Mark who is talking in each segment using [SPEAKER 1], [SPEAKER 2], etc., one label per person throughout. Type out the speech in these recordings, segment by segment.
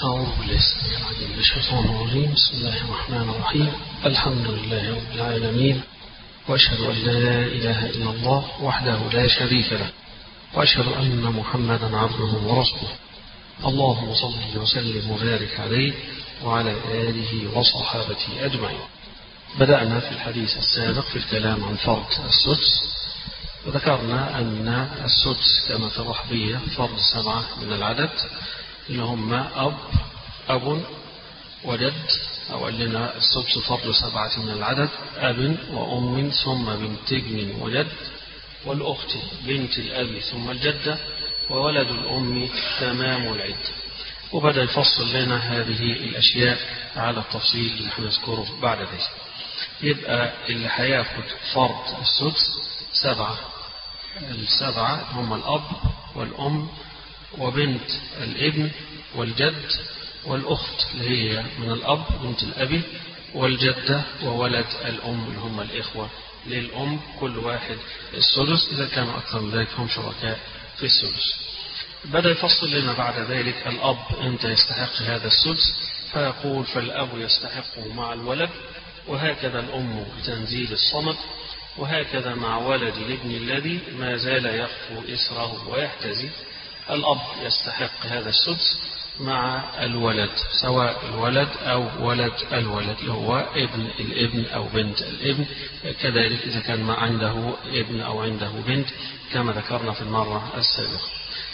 [SPEAKER 1] أعوذ بالله السميع العليم من الشيطان الرجيم بسم الله الرحمن الرحيم الحمد لله رب العالمين وأشهد أن لا إله إلا الله وحده لا شريك له وأشهد أن محمدا عبده ورسوله اللهم صل وسلم وبارك عليه وعلى آله وصحابته أجمعين بدأنا في الحديث السابق في الكلام عن فرض السدس وذكرنا أن السدس كما في الرحبية فرض سبعة من العدد اللي هم أب أب وجد أو قال لنا السدس فرض سبعة من العدد أب وأم ثم بنت ابن وجد والأخت بنت الأب ثم الجدة وولد الأم تمام العدة وبدأ يفصل لنا هذه الأشياء على التفصيل اللي هنذكره بعد ذلك يبقى اللي هياخد فرض السدس سبعة السبعة هم الأب والأم وبنت الابن والجد والأخت اللي هي من الأب بنت الأب والجدة وولد الأم اللي هم الإخوة للأم كل واحد السدس إذا كانوا أكثر من ذلك هم شركاء في السدس بدأ يفصل لنا بعد ذلك الأب أنت يستحق هذا السدس فيقول فالأب يستحقه مع الولد وهكذا الأم بتنزيل الصمت وهكذا مع ولد الابن الذي ما زال يخفو إسره ويحتزي الأب يستحق هذا السدس مع الولد سواء الولد أو ولد الولد اللي هو ابن الابن أو بنت الابن كذلك إذا كان ما عنده ابن أو عنده بنت كما ذكرنا في المرة السابقة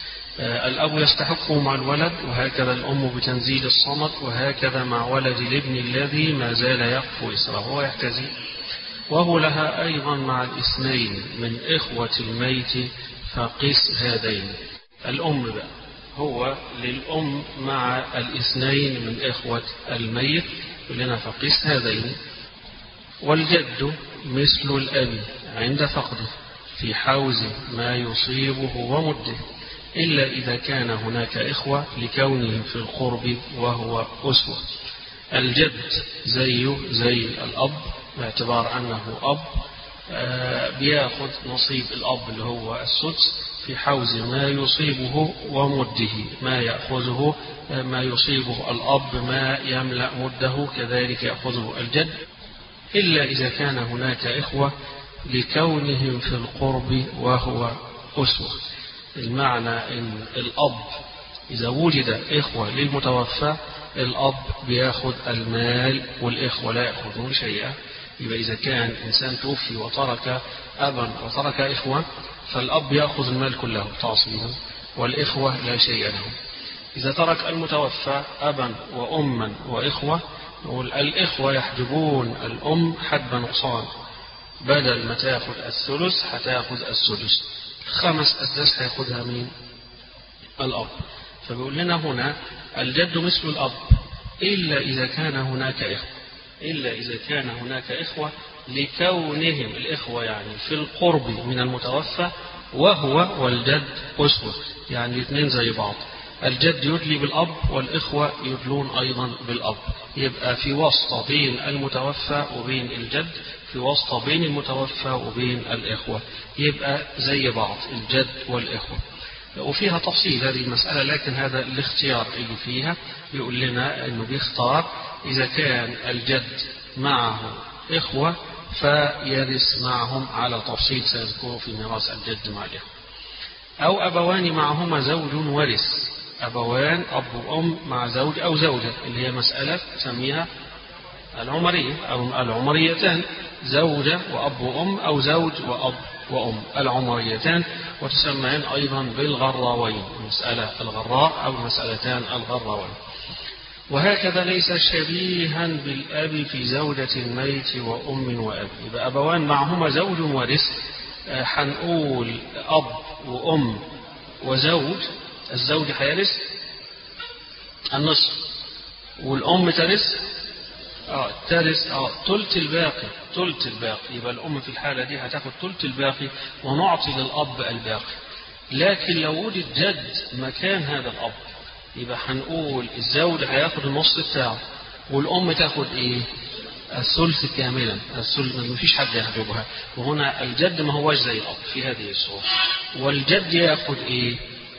[SPEAKER 1] الأب يستحقه مع الولد وهكذا الأم بتنزيل الصمت وهكذا مع ولد الابن الذي ما زال يقفو إسره ويحتزي وهو لها أيضا مع الاثنين من إخوة الميت فقس هذين الأم بقى هو للأم مع الاثنين من إخوة الميت لنا فقس هذين والجد مثل الأب عند فقده في حوز ما يصيبه ومده إلا إذا كان هناك إخوة لكونهم في القرب وهو أسوة الجد زيه زي الأب باعتبار أنه أب بياخذ نصيب الأب اللي هو السدس في حوز ما يصيبه ومده ما يأخذه ما يصيبه الأب ما يملأ مده كذلك يأخذه الجد إلا إذا كان هناك إخوة لكونهم في القرب وهو أسوة المعنى أن الأب إذا وجد إخوة للمتوفى الأب بياخذ المال والإخوة لا يأخذون شيئا يبقى إذا كان إنسان توفي وترك أبا وترك إخوة فالأب يأخذ المال كله تعصيبا والإخوة لا شيء لهم إذا ترك المتوفى أبا وأما وإخوة نقول الإخوة يحجبون الأم حجب نقصان بدل ما تاخذ الثلث هتاخذ السدس خمس أسداس هياخدها مين؟ الأب فبيقول لنا هنا الجد مثل الأب إلا إذا كان هناك إخوة إلا إذا كان هناك إخوة لكونهم الإخوة يعني في القرب من المتوفى وهو والجد أسوة يعني الاثنين زي بعض الجد يدلي بالأب والإخوة يدلون أيضا بالأب يبقى في واسطة بين المتوفى وبين الجد في واسطة بين المتوفى وبين الإخوة يبقى زي بعض الجد والإخوة وفيها تفصيل هذه المسألة لكن هذا الاختيار اللي فيها يقول لنا أنه بيختار إذا كان الجد معه إخوة فيرث معهم على تفصيل سيذكره في ميراث الجد مع الإخوة أو أبوان معهما زوج ورث أبوان أب وأم مع زوج أو زوجة اللي هي مسألة سميها العمرية أو العمريتان زوجة وأب وأم أو زوج وأب وأم العمريتان وتسميان أيضا بالغراوين المسألة الغراء أو المسألتان الغراوين وهكذا ليس شبيها بالأب في زوجة الميت وأم وأب يبقى أبوان معهما زوج ورث هنقول أب وأم وزوج الزوج هيرث النصف والأم ترث اه ترث اه ثلث الباقي ثلث الباقي يبقى الأم في الحالة دي هتاخد ثلث الباقي ونعطي للأب الباقي لكن لو وجد جد مكان هذا الأب يبقى هنقول الزوج هياخد النص بتاعه والأم تاخد إيه؟ الثلث كاملا الثلث ما فيش حد يحجبها وهنا الجد ما هوش زي الأب في هذه الصورة والجد ياخد إيه؟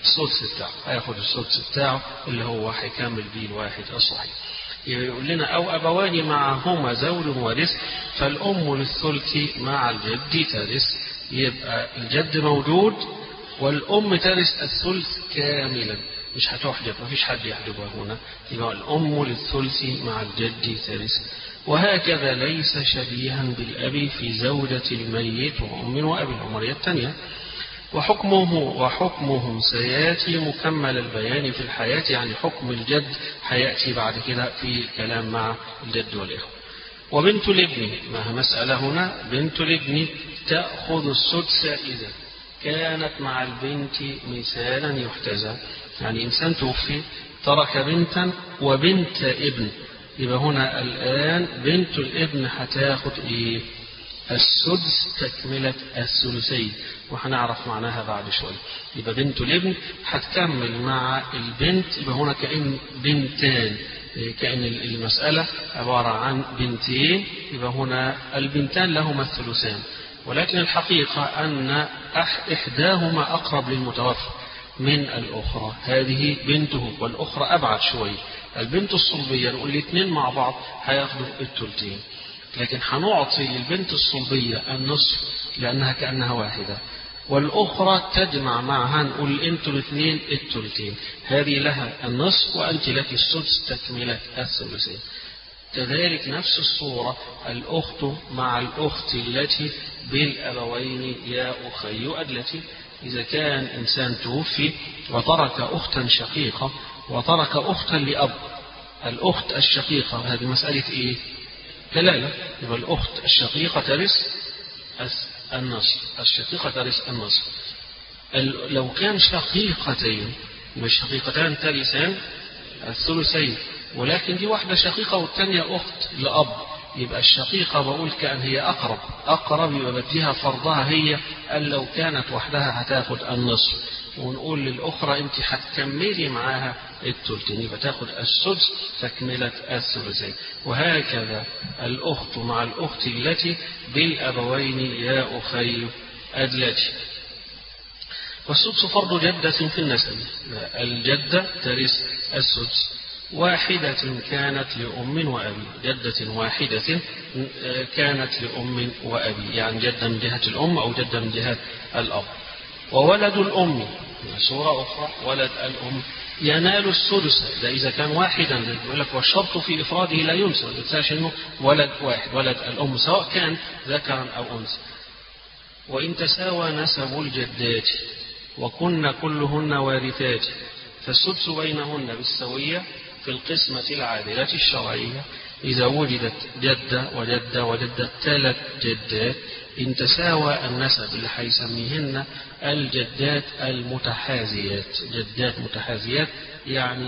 [SPEAKER 1] السدس بتاعه هياخد السدس بتاعه اللي هو هيكمل بيه الواحد الصحيح يقول لنا أو أبوان معهما زوج ورث فالأم للثلث مع الجد ترث يبقى الجد موجود والأم ترث الثلث كاملا مش هتحجب مفيش حد يحجبها هنا يبقى الأم للثلث مع الجد ترث وهكذا ليس شبيها بالأب في زوجة الميت وأم وأب العمرية الثانية وحكمه وحكمهم سياتي مكمل البيان في الحياة يعني حكم الجد هيأتي بعد كده في الكلام مع الجد والإخوة وبنت الابن ما مسألة هنا بنت الابن تأخذ السدس إذا كانت مع البنت مثالا يحتذى يعني إنسان توفي ترك بنتا وبنت ابن يبقى هنا الآن بنت الابن هتاخد إيه السدس تكملة الثلثين وهنعرف معناها بعد شوية يبقى بنت الابن هتكمل مع البنت يبقى هنا كأن بنتان كأن المسألة عبارة عن بنتين يبقى هنا البنتان لهما الثلثان ولكن الحقيقة أن إحداهما أقرب للمتوفى من الأخرى هذه بنته والأخرى أبعد شوية البنت الصلبية نقول الاثنين مع بعض هياخدوا الثلثين لكن هنعطي للبنت الصلبية النصف لأنها كأنها واحدة والأخرى تجمع معها نقول أنتوا الاثنين الثلثين هذه لها النصف وأنت لك السدس تكملة الثلثين كذلك نفس الصورة الأخت مع الأخت التي بالأبوين يا أخي أدلتي إذا كان إنسان توفي وترك أختا شقيقة وترك أختا لأب الأخت الشقيقة هذه مسألة إيه؟ دلالة يبقى الأخت الشقيقة ترث النصف الشقيقة ترث النصف لو كان شقيقتين يبقى الشقيقتان ترثان الثلثين ولكن دي واحدة شقيقة والثانية أخت لأب يبقى الشقيقة بقول كأن هي أقرب أقرب يبقى بديها فرضها هي أن لو كانت وحدها هتاخد النصف ونقول للأخرى أنت هتكملي معاها الثلثين يبقى تاخد السدس تكملة الثلثين وهكذا الأخت مع الأخت التي بالأبوين يا أخي أدلتي والسدس فرض جدة في النسب الجدة ترث السدس واحدة كانت لأم وأبي جدة واحدة كانت لأم وأبي يعني جدة من جهة الأم أو جدة من جهة الأب وولد الأم سورة أخرى ولد الأم ينال السدس ده إذا كان واحدا يقول لك والشرط في إفراده لا ينسى ما تنساش إنه ولد واحد ولد الأم سواء كان ذكرا أو أنثى وإن تساوى نسب الجدات وكن كلهن وارثات فالسدس بينهن بالسوية في القسمة العادلة الشرعية إذا وجدت جدة وجدة وجدة ثلاث جدات إن تساوى النسب اللي هيسميهن الجدات المتحازيات جدات متحازيات يعني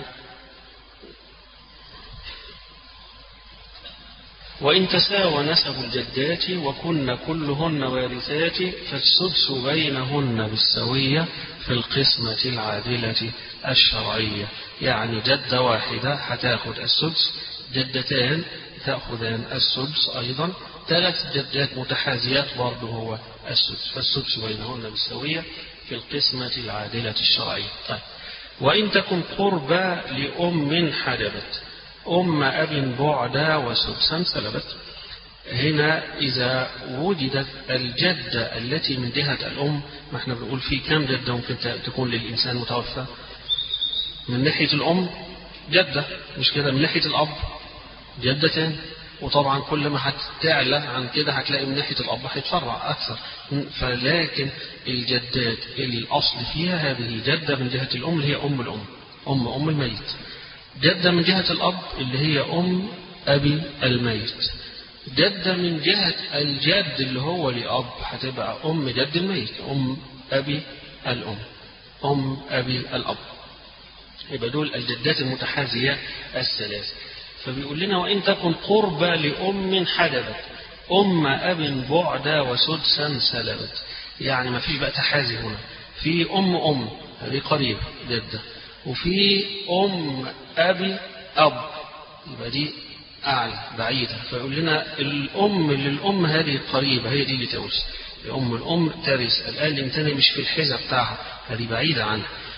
[SPEAKER 1] وإن تساوى نسب الجدات وكن كلهن وارثات فالسدس بينهن بالسوية في القسمة العادلة الشرعية يعني جدة واحدة هتاخد السدس جدتان تأخذان السدس أيضا ثلاث جدات متحازيات برضه هو السدس فالسدس بينهن بالسوية في القسمة العادلة الشرعية طيب وإن تكن قربى لأم حجبت أم أب بعدا وسدسا سلبت هنا إذا وجدت الجدة التي من جهة الأم ما احنا بنقول في كم جدة ممكن تكون للإنسان متوفى من ناحية الأم جدة مش كده من ناحية الأب جدتين وطبعا كل ما هتعلى عن كده هتلاقي من ناحية الأب هيتفرع أكثر فلكن الجدات الأصل فيها هذه جدة من جهة الأم اللي هي أم الأم أم أم الميت جدة من جهة الأب اللي هي أم أبي الميت جدة من جهة الجد اللي هو لأب هتبقى أم جد الميت أم أبي الأم أم أبي الأب يبقى دول الجدات المتحازية الثلاث فبيقول لنا وإن تكن قربى لأم حدبت أم أب بعدا وسدسا سلبت يعني ما فيش بقى تحازي هنا في أم أم هذه قريبة جدة وفي أم أبي أب يبقى دي أعلى بعيدة فيقول لنا الأم للأم هذه قريبة هي دي اللي تورث أم الأم ترث الآن الإنسان مش في الحزة بتاعها هذه بعيدة عنها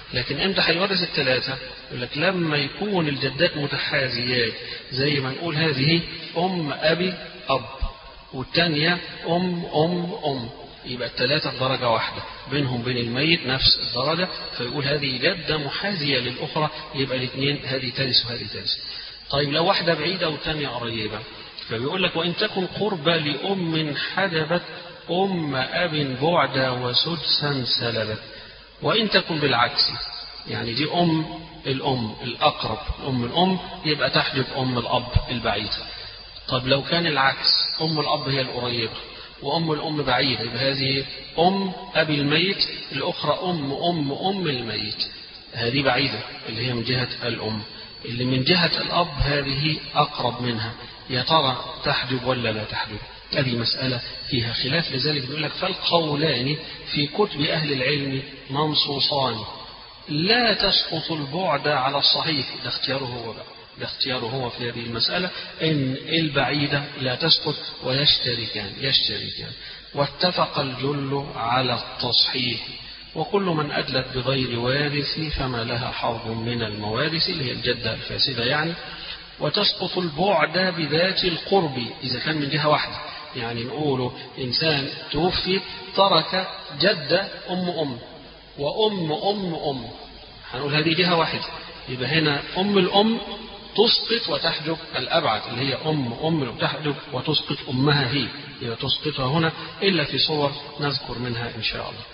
[SPEAKER 1] لكن امتى هيورث الثلاثة؟ يقول لك لما يكون الجدات متحازيات زي ما نقول هذه أم أبي أب والثانية أم أم أم يبقى الثلاثة في درجة واحدة بينهم بين الميت نفس الدرجة فيقول هذه جدة محاذية للأخرى يبقى الاثنين هذه ترث وهذه ترث طيب لو واحدة بعيدة والثانية قريبة فبيقول لك وإن تكن قربة لأم حجبت أم أب بعد وسدسا سلبت وإن تكن بالعكس يعني دي أم الأم الأقرب أم الأم يبقى تحجب أم الأب البعيد طب لو كان العكس أم الأب هي القريبة وأم الأم بعيدة يبقى هذه أم أبي الميت الأخرى أم أم أم الميت هذه بعيدة اللي هي من جهة الأم اللي من جهة الأب هذه أقرب منها يا ترى تحجب ولا لا تحجب هذه مسألة فيها خلاف لذلك بيقول لك فالقولان في كتب أهل العلم منصوصان لا تسقط البعد على الصحيح ده اختياره هو بقى ده اختياره هو في هذه المسألة إن البعيدة لا تسقط ويشتركان يشتركان واتفق الجل على التصحيح وكل من أدلت بغير وارث فما لها حظ من الموارث اللي هي الجدة الفاسدة يعني وتسقط البعد بذات القرب إذا كان من جهة واحدة يعني نقول إنسان توفي ترك جدة أم أم وأم أم أم هنقول هذه جهة واحدة يبقى هنا أم الأم تسقط وتحجب الأبعد اللي هي أم أم وتحجب وتسقط أمها هي يبقى تسقطها هنا إلا في صور نذكر منها إن شاء الله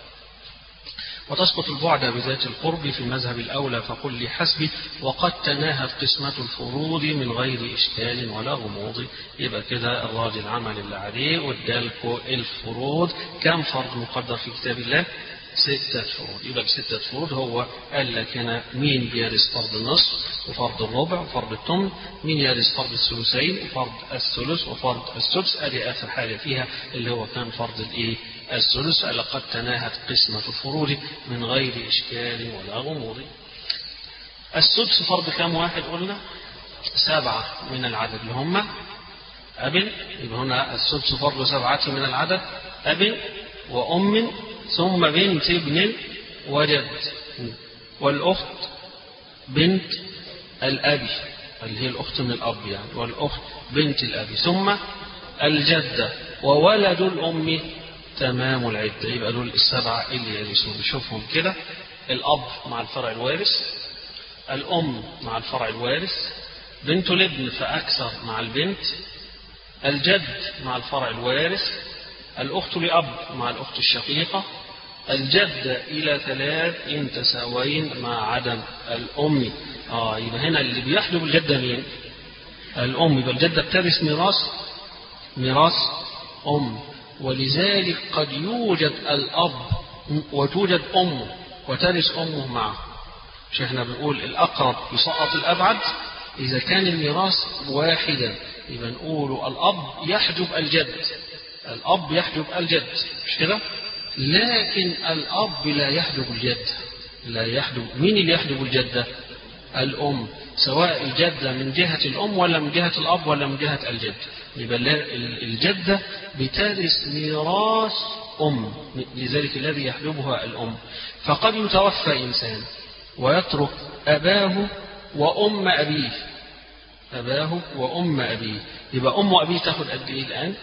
[SPEAKER 1] وتسقط البعد بذات القرب في المذهب الأولى فقل لحسبي وقد تناهت قسمة الفروض من غير إشكال ولا غموض يبقى كده الراجل العمل اللي عليه وادالكوا الفروض كم فرض مقدر في كتاب الله ستة فروض يبقى بستة فروض هو قال لك هنا مين بيرث فرض النصف وفرض الربع وفرض الثمن مين يرث فرض الثلثين وفرض الثلث وفرض السدس ادي اخر حاجه فيها اللي هو كان فرض الايه الثلث لقد تناهت قسمة الفروض من غير إشكال ولا غموض السدس فرض كم واحد قلنا سبعة من العدد اللي هم أب يبقى هنا السدس فرض سبعة من العدد أب وأم ثم بنت ابن وجد والأخت بنت الأب اللي هي الأخت من الأب يعني والأخت بنت الأب ثم الجدة وولد الأم تمام العدة يبقى دول السبعة اللي يرثون نشوفهم كده الأب مع الفرع الوارث الأم مع الفرع الوارث بنت الابن فأكثر مع البنت الجد مع الفرع الوارث الأخت لأب مع الأخت الشقيقة الجد إلى ثلاث إن تساوين مع عدم الأم آه يبقى هنا اللي بيحجب الجدة مين؟ الأم يبقى الجدة بترث ميراث ميراث أم ولذلك قد يوجد الأب وتوجد أمه وترث أمه معه مش احنا بنقول الأقرب يسقط الأبعد إذا كان الميراث واحدا يبقى نقول الأب يحجب الجد الأب يحجب الجد مش كده؟ لكن الأب لا يحجب الجد لا يحجب مين اللي يحجب الجدة؟ الأم سواء الجدة من جهة الأم ولا من جهة الأب ولا من جهة الجد يبقى الجدة بترث ميراث أم لذلك الذي يحجبها الأم فقد يتوفى إنسان ويترك أباه وأم أبيه أباه وأم أبيه يبقى أم أبيه تاخد قد إيه الآن؟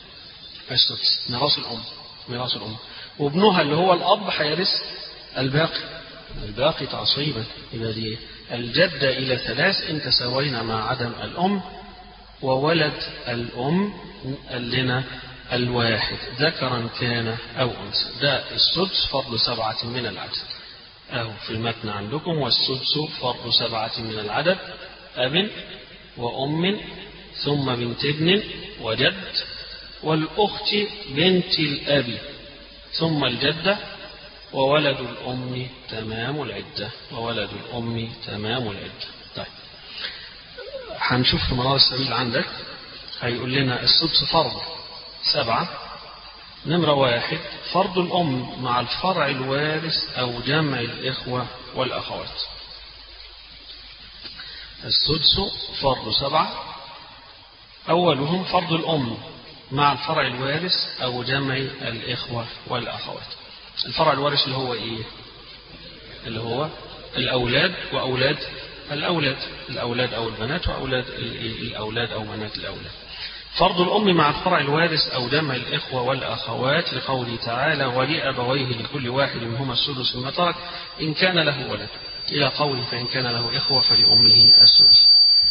[SPEAKER 1] السدس ميراث الأم ميراث الأم وابنها اللي هو الأب هيرث الباقي الباقي تعصيبا يبقى دي الجدة إلى ثلاث إن تساوينا مع عدم الأم وولد الأم قال لنا الواحد ذكرا كان أو أنثى ده السدس فرض سبعة من العدد أهو في المتن عندكم والسدس فرض سبعة من العدد أب وأم ثم بنت ابن وجد والأخت بنت الأب ثم الجدة وولد الأم تمام العدة وولد الأم تمام العدة طيب هنشوف في منار السبيل عندك هيقول لنا السدس فرض سبعة نمرة واحد فرض الأم مع الفرع الوارث أو جمع الإخوة والأخوات السدس فرض سبعة أولهم فرض الأم مع الفرع الوارث أو جمع الإخوة والأخوات الفرع الوارث اللي هو إيه اللي هو الأولاد وأولاد الأولاد الأولاد أو البنات وأولاد الأولاد أو بنات الأولاد فرض الأم مع الفرع الوارث أو جمع الإخوة والأخوات لقوله تعالى ولأبويه لكل واحد منهما السدس مما ترك إن كان له ولد إلى قوله فإن كان له إخوة فلأمه السدس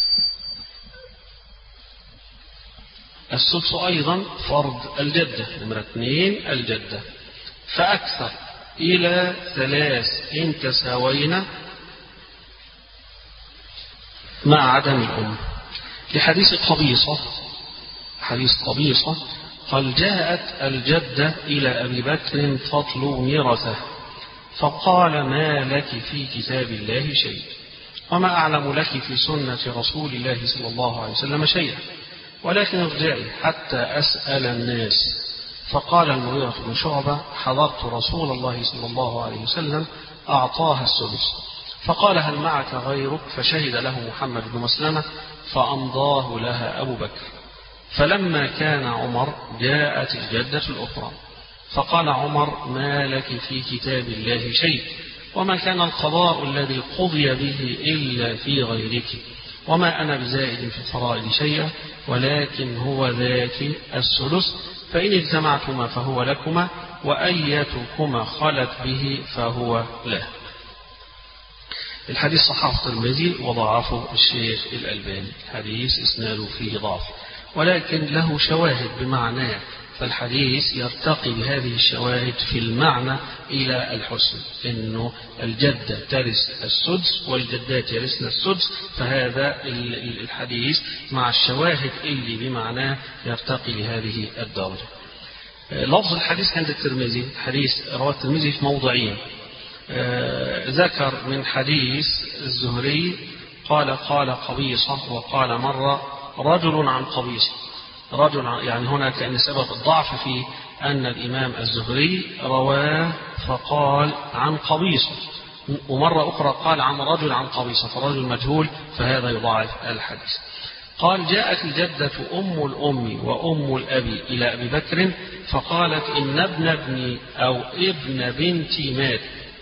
[SPEAKER 1] السدس أيضا فرض الجدة نمرة اثنين الجدة فأكثر إلى ثلاث إن تساوينا مع عدم الأم لحديث قبيصة حديث قبيصة قال جاءت الجدة إلى أبي بكر تطلب ميرثه فقال ما لك في كتاب الله شيء وما أعلم لك في سنة رسول الله صلى الله عليه وسلم شيئا ولكن ارجعي حتى أسأل الناس فقال المغيرة بن شعبة حضرت رسول الله صلى الله عليه وسلم أعطاها السدس فقال هل معك غيرك فشهد له محمد بن مسلمة فأمضاه لها أبو بكر فلما كان عمر جاءت الجدة الأخرى فقال عمر ما لك في كتاب الله شيء وما كان القضاء الذي قضي به إلا في غيرك وما أنا بزائد في الفرائض شيئا ولكن هو ذاك الثلث فإن اجتمعتما فهو لكما وأيتكما خلت به فهو له الحديث صححه الترمذي وضعفه الشيخ الألباني حديث إسناده فيه ضعف ولكن له شواهد بمعناه فالحديث يرتقي بهذه الشواهد في المعنى إلى الحسن إنه الجدة ترث السدس والجدات يرثن السدس فهذا الحديث مع الشواهد اللي بمعناه يرتقي لهذه الدرجة لفظ الحديث عند الترمذي حديث رواه الترمذي في موضعين ذكر من حديث الزهري قال قال قبيصة وقال مرة رجل عن قبيصة رجل يعني هنا كان سبب الضعف في أن الإمام الزهري رواه فقال عن قبيصة ومرة أخرى قال عن رجل عن قبيصة فرجل مجهول فهذا يضاعف الحديث قال جاءت الجدة أم الأم وأم الأب إلى أبي بكر فقالت إن ابن ابني أو ابن بنتي مات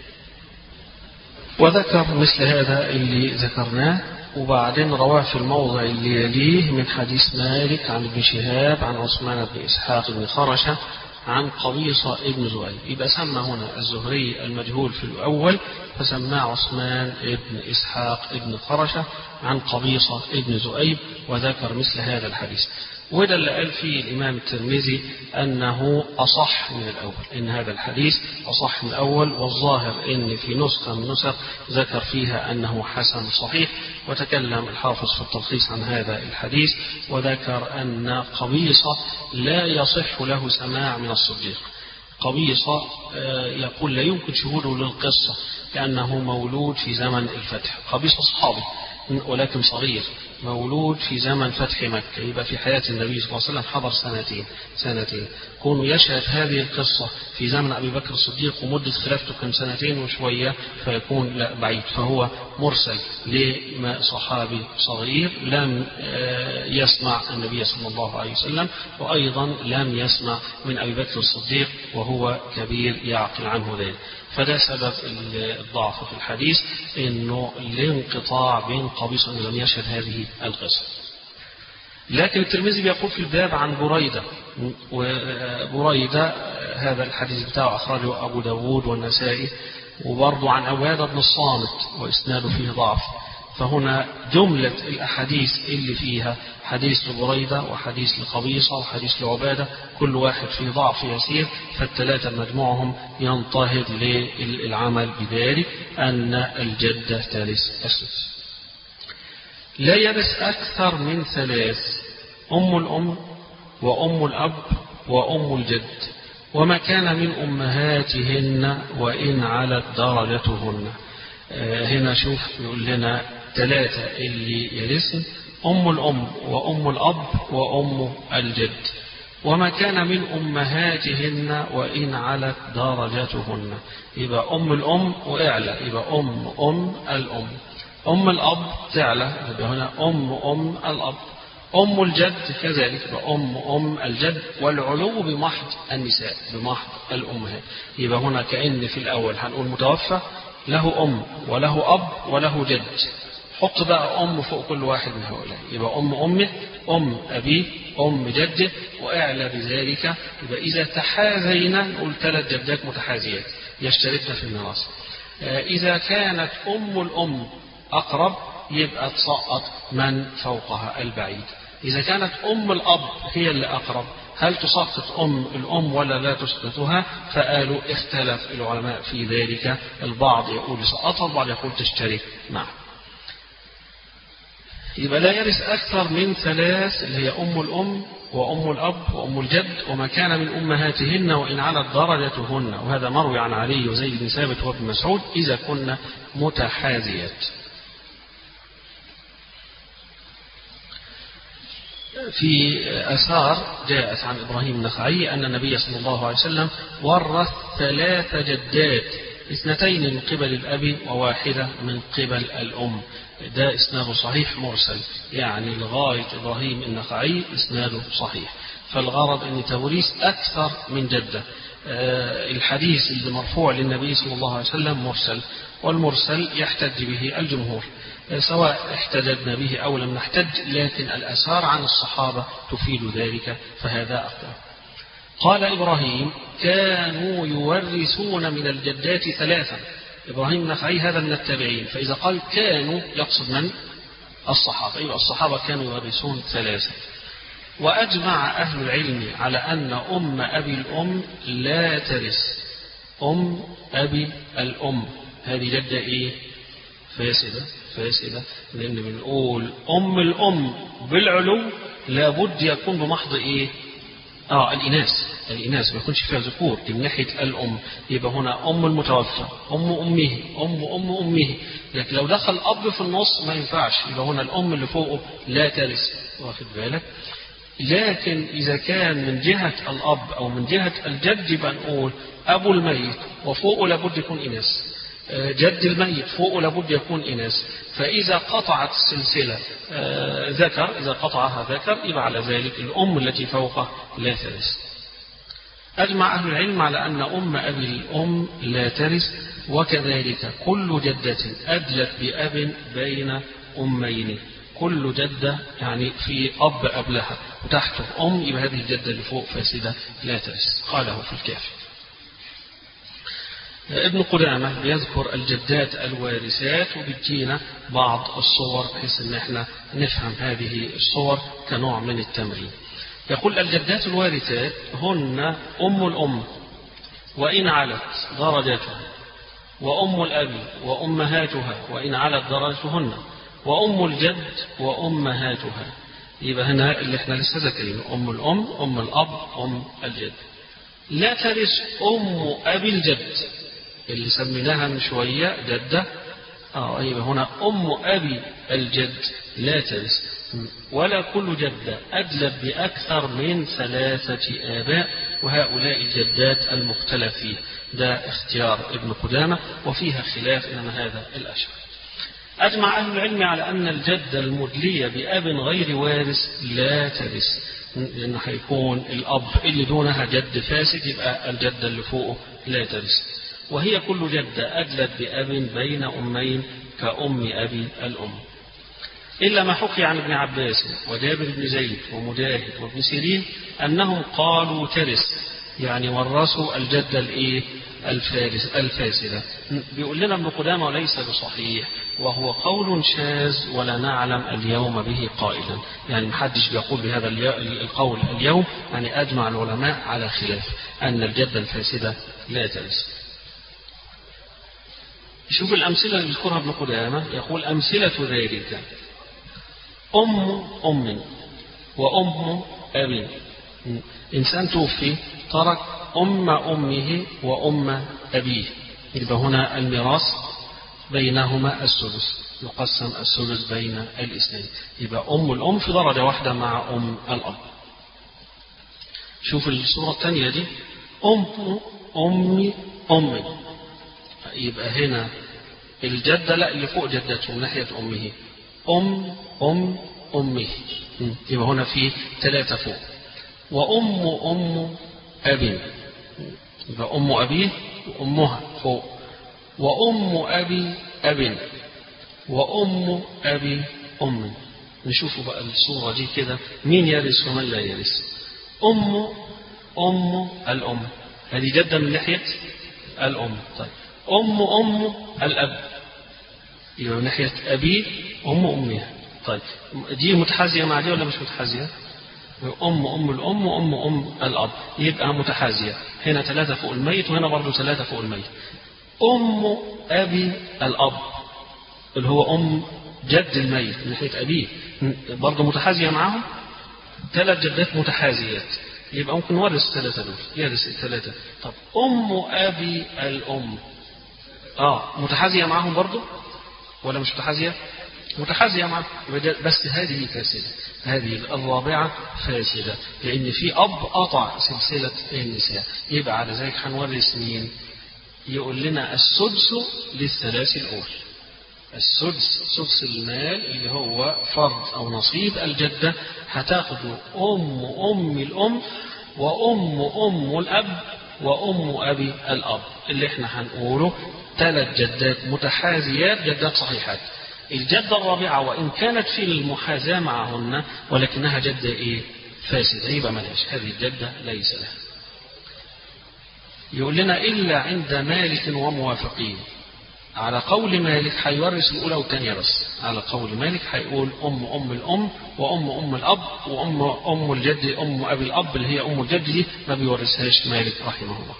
[SPEAKER 1] وذكر مثل هذا اللي ذكرناه وبعدين رواه في الموضع اللي يليه من حديث مالك عن ابن شهاب عن عثمان بن إسحاق بن خرشة عن قبيصة ابن زهير يبقى سمى هنا الزهري المجهول في الأول فسماه عثمان ابن إسحاق ابن خرشة عن قبيصة ابن زؤيب وذكر مثل هذا الحديث وده اللي قال فيه الإمام الترمذي أنه أصح من الأول إن هذا الحديث أصح من الأول والظاهر إن في نسخة من نسخ ذكر فيها أنه حسن صحيح وتكلم الحافظ في التلخيص عن هذا الحديث وذكر أن قبيصة لا يصح له سماع من الصديق قبيصة يقول لا يمكن شهوده للقصة لأنه مولود في زمن الفتح قبيصة صحابي ولكن صغير مولود في زمن فتح مكة يبقى في حياة النبي صلى الله عليه وسلم حضر سنتين سنتين كونه يشهد هذه القصة في زمن أبي بكر الصديق ومدة خلافته كم سنتين وشوية فيكون لا بعيد فهو مرسل لصحابي صغير لم يسمع النبي صلى الله عليه وسلم وأيضا لم يسمع من أبي بكر الصديق وهو كبير يعقل عنه ذلك فده سبب الضعف في الحديث انه الانقطاع بين قبيصة انه لم يشهد هذه القصة. لكن الترمذي بيقول في الباب عن بريدة وبريدة هذا الحديث بتاعه أخرجه أبو داود والنسائي وبرضه عن عبادة بن الصامت وإسناده فيه ضعف فهنا جملة الأحاديث اللي فيها حديث لبريدة وحديث لقبيصة وحديث لعبادة كل واحد فيه ضعف يسير فالثلاثة مجموعهم ينتهض للعمل بذلك أن الجدة ترث السدس لا يرث أكثر من ثلاث أم الأم وأم الأب وأم الجد وما كان من أمهاتهن وإن علت درجتهن هنا شوف يقول لنا ثلاثة اللي يرثن أم الأم وأم الأب وأم الجد وما كان من أمهاتهن وإن علت درجتهن يبقى أم الأم وإعلى يبقى أم أم الأم أم الأب تعلى يبقى هنا أم أم الأب أم الجد كذلك يبقى أم أم الجد والعلو بمحض النساء بمحض الأمهات يبقى هنا كأن في الأول هنقول متوفى له أم وله أب وله جد حط بقى أم فوق كل واحد من هؤلاء يبقى أم أمه أم أبيه أم جده وأعلى بذلك يبقى إذا تحاذينا نقول ثلاث جدات متحاذيات يشتركن في الميراث إذا كانت أم الأم أقرب يبقى تسقط من فوقها البعيد إذا كانت أم الأب هي اللي أقرب هل تسقط أم الأم ولا لا تسقطها فقالوا اختلف العلماء في ذلك البعض يقول سقطها البعض يقول تشترك معه يبقى لا يرث أكثر من ثلاث اللي هي أم الأم وأم الأب وأم الجد وما كان من أمهاتهن وإن علت درجتهن وهذا مروي عن علي وزيد بن ثابت وابن مسعود إذا كن متحاذيات في أثار جاءت عن إبراهيم النخعي أن النبي صلى الله عليه وسلم ورث ثلاث جدات اثنتين من قبل الأب وواحدة من قبل الأم ده إسناده صحيح مرسل يعني لغاية إبراهيم النخعي إسناده صحيح فالغرض أن توريث أكثر من جدة الحديث اللي مرفوع للنبي صلى الله عليه وسلم مرسل والمرسل يحتج به الجمهور سواء احتججنا به أو لم نحتج لكن الأثار عن الصحابة تفيد ذلك فهذا أقوى قال إبراهيم كانوا يورثون من الجدات ثلاثا إبراهيم النخعي هذا من التابعين فإذا قال كانوا يقصد من الصحابة أيوة الصحابة كانوا يورثون ثلاثة وأجمع أهل العلم على أن أم أبي الأم لا ترث أم أبي الأم هذه جدة إيه فاسدة فاسدة لأن بنقول أم الأم بالعلو لابد يكون بمحض إيه آه الإناث الإناث ما يكونش فيها ذكور من ناحية الأم يبقى هنا أم المتوفى أم أمه أم أم أمه لكن لو دخل أب في النص ما ينفعش يبقى هنا الأم اللي فوقه لا ترث واخد بالك لكن إذا كان من جهة الأب أو من جهة الجد يبقى نقول أبو الميت وفوقه لابد يكون إناث جد الميت فوقه لابد يكون إناث فإذا قطعت السلسلة ذكر إذا قطعها ذكر يبقى على ذلك الأم التي فوقه لا ترث أجمع أهل العلم على أن أم أبي الأم لا ترث وكذلك كل جدة أدلت بأب بين أمين كل جدة يعني في أب أبلها وتحته أم يبقى هذه الجدة اللي فوق فاسدة لا ترث قاله في الكافي ابن قدامة بيذكر الجدات الوارثات وبيدينا بعض الصور بحيث ان احنا نفهم هذه الصور كنوع من التمرين. يقول الجدات الوارثات هن أم الأم وإن علت درجتها وأم الأب وأمهاتها وإن علت درجتهن وأم الجد وأمهاتها يبقى هنا اللي احنا لسه ذاكرينه أم الأم أم الأب أم الجد لا ترث أم أبي الجد اللي سميناها من شوية جدة اه يبقى هنا أم أبي الجد لا ترث ولا كل جدة أدلت بأكثر من ثلاثة آباء وهؤلاء الجدات المختلف فيه ده اختيار ابن قدامة وفيها خلاف إنما هذا الأشهر أجمع أهل العلم على أن الجدة المدلية بأب غير وارث لا ترث لأن هيكون الأب اللي دونها جد فاسد يبقى الجدة اللي فوقه لا ترث وهي كل جدة أدلت بأب بين أمين كأم أبي الأم إلا ما حكي عن ابن عباس وجابر بن زيد ومجاهد وابن سيرين أنهم قالوا ترث يعني ورثوا الجدة الإيه الفارس الفاسدة بيقول لنا ابن قدامة وليس بصحيح وهو قول شاذ ولا نعلم اليوم به قائلا يعني محدش بيقول بهذا القول اليوم يعني أجمع العلماء على خلاف أن الجدة الفاسدة لا ترث شوف الأمثلة اللي بيذكرها ابن قدامة يقول أمثلة ذلك أم أم وأم أب إنسان توفي ترك أم أمه وأم أبيه يبقى هنا الميراث بينهما السدس يقسم السدس بين الاثنين يبقى أم الأم في درجة واحدة مع أم الأب شوف الصورة الثانية دي أم أم أم يبقى هنا الجدة لا اللي فوق جدته من ناحية أمه أم أم أمه يبقى هنا في ثلاثة فوق وأم أم أبي يبقى أم أبيه وأمها فوق وأم أبي أب وأم أبي أم نشوفوا بقى الصورة دي كده مين يرث ومن لا يرث أم أم الأم هذه جدة من ناحية الأم طيب أم أم الأب يبقى من ناحية أبيه أم أمها طيب دي متحازية مع دي ولا مش متحازية؟ أم أم الأم وأم أم الأب يبقى متحازية هنا ثلاثة فوق الميت وهنا برضه ثلاثة فوق الميت أم أبي الأب اللي هو أم جد الميت من ناحية أبيه برضه متحازية معاهم ثلاث جدات متحازيات يبقى ممكن نورث الثلاثة دول يرث الثلاثة طب أم أبي الأم آه متحازية معاهم برضه ولا مش متحازية؟ متحازية معاهم بس هذه فاسدة هذه الرابعة فاسدة لأن في أب قطع سلسلة النساء يبقى على ذلك هنورث مين؟ يقول لنا السدس للثلاث الأول السدس سدس المال اللي هو فرض أو نصيب الجدة هتاخده أم أم الأم وأم أم الأب وأم أبي الأب اللي احنا هنقوله ثلاث جدات متحازيات جدات صحيحات الجدة الرابعة وإن كانت في المحاذاة معهن ولكنها جدة إيه؟ فاسدة يبقى ملهاش هذه الجدة ليس لها يقول لنا إلا عند مالك وموافقين على قول مالك هيورث الأولى والثانية بس على قول مالك هيقول أم أم الأم وأم أم الأب وأم أم الجد أم أبي الأب اللي هي أم الجد دي ما بيورثهاش مالك رحمه الله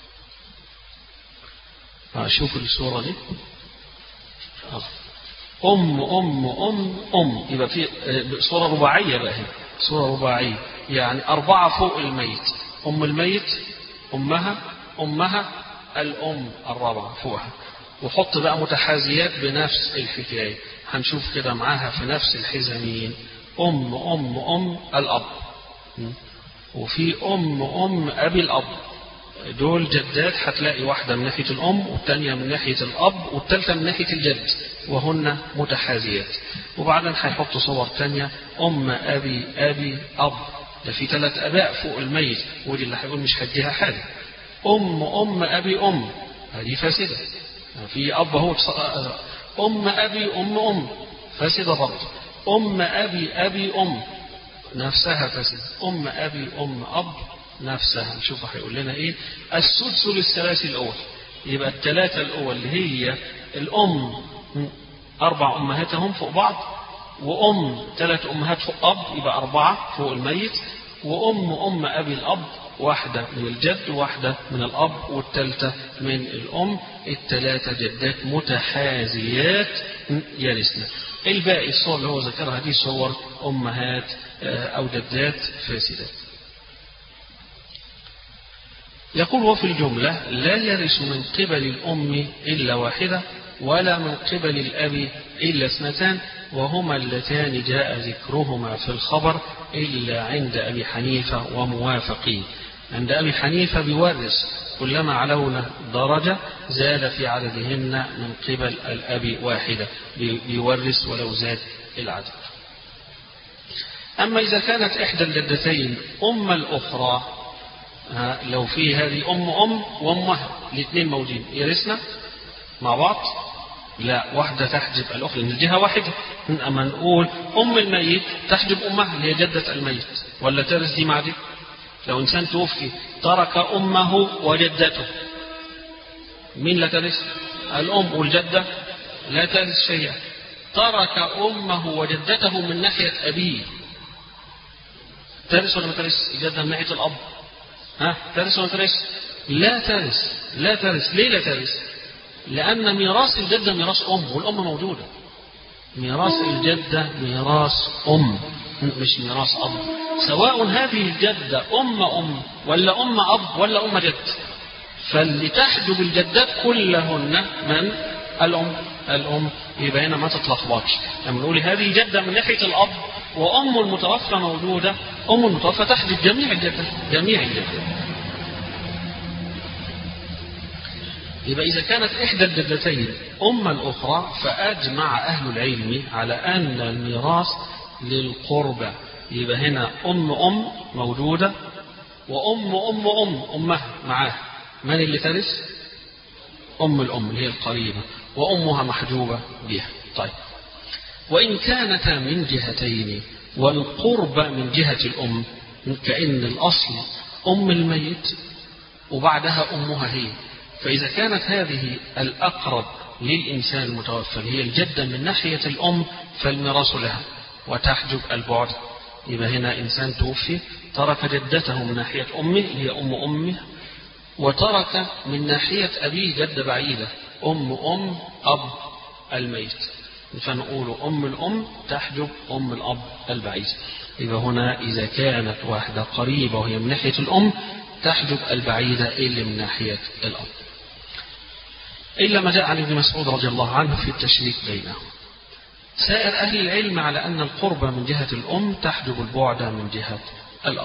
[SPEAKER 1] شوف الصورة دي أم أم أم أم يبقى في صورة رباعية بقى هنا صورة رباعية يعني أربعة فوق الميت أم الميت أمها أمها الأم الرابعة فوقها وحط بقى متحازيات بنفس الحكاية هنشوف كده معاها في نفس الحزة مين أم أم أم الأب وفي أم أم أبي الأب دول جدات هتلاقي واحدة من ناحية الأم والثانية من ناحية الأب والثالثة من ناحية الجد وهن متحازيات وبعدين هيحط صور تانية أم أبي أبي أب ده في ثلاث آباء فوق الميت ودي اللي هيقول مش هديها حاجة أم أم أبي أم هذه فاسدة في أب هو أم أبي أم أم فاسدة برضه أم أبي أبي أم نفسها فاسدة أم أبي أم أب نفسها نشوف هيقول لنا إيه السدس للثلاث الأول يبقى الثلاثة الأول اللي هي الأم أربع أمهاتهم فوق بعض وأم ثلاث أمهات فوق أب يبقى أربعة فوق الميت وأم أم أبي الأب واحدة من الجد وواحدة من الأب والثالثة من الأم الثلاثة جدات متحازيات يرثن الباقي الصور اللي هو ذكرها دي صور أمهات أو جدات فاسدات يقول وفي الجملة لا يرث من قبل الأم إلا واحدة ولا من قبل الأب إلا اثنتان وهما اللتان جاء ذكرهما في الخبر إلا عند أبي حنيفة وموافقين عند أبي حنيفة بيورث كلما علونا درجة زاد في عددهن من قبل الأب واحدة بيورث ولو زاد العدد أما إذا كانت إحدى الجدتين أم الأخرى لو في هذه أم أم وأمها الاثنين موجودين يرثنا مع بعض لا واحدة تحجب الأخرى من الجهة واحدة أما نقول أم الميت تحجب أمها اللي هي جدة الميت ولا ترث دي مع دي لو إنسان توفي ترك أمه وجدته مين لا ترث الأم والجدة لا ترث شيئا ترك أمه وجدته من ناحية أبيه ترث ولا ما ترث الجدة من ناحية الأب ها ترث ولا ترث لا ترث لا ترث ليه لا ترث لأن ميراث الجدة ميراث أم والأم موجودة ميراث الجدة ميراث أم مش ميراث أب سواء هذه الجدة أم أم ولا أم أب ولا أم جد فاللي تحجب الجدات كلهن من الأم الأم يبقى هنا ما تتلخبطش لما نقول هذه جدة من ناحية الأب وأم المتوفى موجودة أم المتوفى تحجب جميع الجدات جميع الجدات يبقى إذا كانت إحدى الجدتين أم الأخرى فأجمع أهل العلم على أن الميراث للقربة يبقى هنا أم أم موجودة وأم أم أم أمها معاه من اللي ترث؟ أم الأم اللي هي القريبة وأمها محجوبة بها طيب وإن كانتا من جهتين والقرب من جهة الأم كأن الأصل أم الميت وبعدها أمها هي فإذا كانت هذه الأقرب للإنسان المتوفى هي الجدة من ناحية الأم فالميراث لها وتحجب البعد يبقى هنا إنسان توفي ترك جدته من ناحية أمه اللي هي أم أمه وترك من ناحية أبيه جدة بعيدة أم أم أب الميت فنقول أم الأم تحجب أم الأب البعيد يبقى هنا إذا كانت واحدة قريبة وهي من ناحية الأم تحجب البعيدة اللي من ناحية الأب إلا ما جاء عن ابن مسعود رضي الله عنه في التشريك بينهم سائر أهل العلم على أن القرب من جهة الأم تحجب البعد من جهة الأب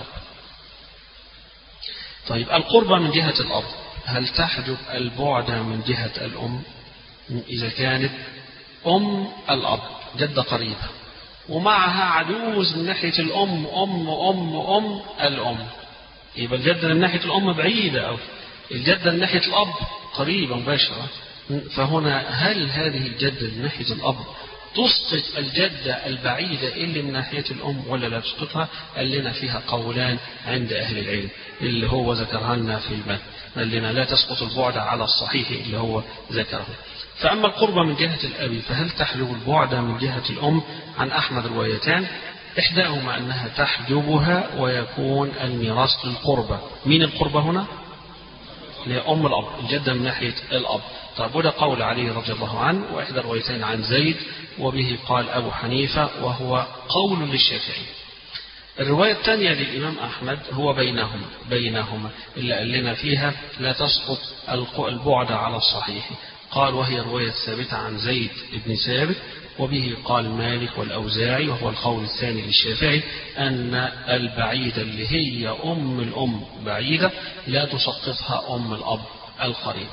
[SPEAKER 1] طيب القرب من جهة الأب هل تحجب البعد من جهة الأم إذا كانت أم الأب جدة قريبة ومعها عجوز من ناحية الأم أم أم أم الأم يبقى الجدة من ناحية الأم بعيدة أو الجدة من ناحية الأب قريبة مباشرة فهنا هل هذه الجدة من ناحية الأب تسقط الجدة البعيدة اللي من ناحية الأم ولا لا تسقطها قال لنا فيها قولان عند أهل العلم اللي هو ذكرها لنا في المتن قال لنا لا تسقط البعد على الصحيح اللي هو ذكره فأما القربة من جهة الأب فهل تحجب البعد من جهة الأم عن أحمد روايتان إحداهما أنها تحجبها ويكون الميراث للقربة مين القربة هنا؟ هي أم الأب الجدة من ناحية الأب طيب وده قول علي رضي الله عنه وإحدى الروايتين عن زيد وبه قال أبو حنيفة وهو قول للشافعي الرواية الثانية للإمام أحمد هو بينهما بينهما اللي قال لنا فيها لا تسقط البعد على الصحيح قال وهي رواية ثابتة عن زيد بن ثابت وبه قال مالك والأوزاعي وهو القول الثاني للشافعي أن البعيدة اللي هي أم الأم بعيدة لا تسقطها أم الأب القريب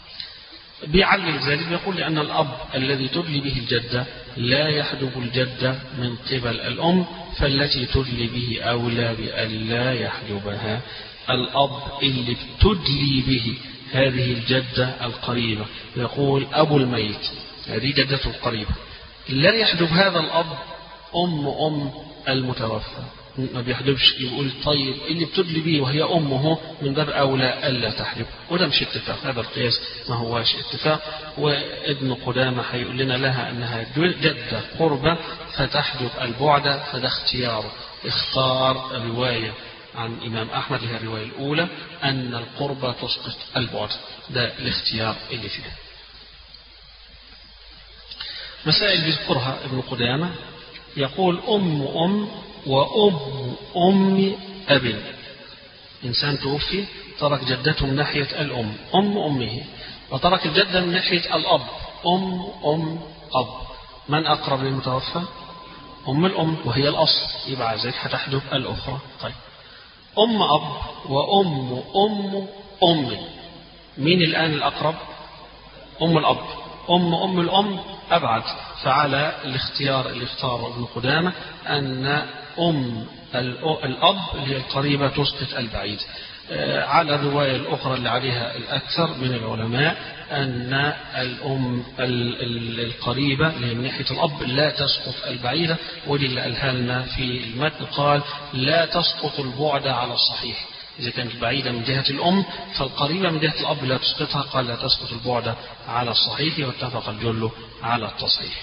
[SPEAKER 1] بيعلل ذلك يقول لأن الأب الذي تدلي به الجدة لا يحجب الجدة من قبل الأم فالتي تدلي به أولى بألا يحجبها الأب اللي بتدلي به هذه الجدة القريبة يقول أبو الميت هذه جدته القريبة لا يحجب هذا الأب أم أم المتوفى ما بيحجبش يقول طيب اللي بتدلي بيه وهي أمه من باب أولى ألا تحجب وده مش اتفاق هذا القياس ما هواش اتفاق وابن قدامة هيقول لنا لها أنها جدة قربة فتحجب البعد فده اختياره اختار رواية عن إمام أحمد هي الرواية الأولى أن القربة تسقط البعد ده الاختيار اللي فيه مسائل بيذكرها ابن قدامة يقول أم أم وأم أم أب إنسان توفي ترك جدته من ناحية الأم أم أمه وترك الجدة من ناحية الأب أم أم أب من أقرب للمتوفى أم الأم وهي الأصل يبقى ذلك هتحجب الأخرى طيب أم أب وأم أم أم مين الآن الأقرب أم الأب أم أم الأم أبعد فعلى الاختيار اللي اختاره ابن قدامة أن أم الأب اللي هي القريبة تسقط البعيد على الرواية الأخرى اللي عليها الأكثر من العلماء أن الأم القريبة اللي هي من ناحية الأب لا تسقط البعيدة ودي اللي قالها لنا في المتن قال لا تسقط البعد على الصحيح إذا كانت بعيدة من جهة الأم فالقريبة من جهة الأب لا تسقطها قال لا تسقط البعد على الصحيح واتفق الجل على التصحيح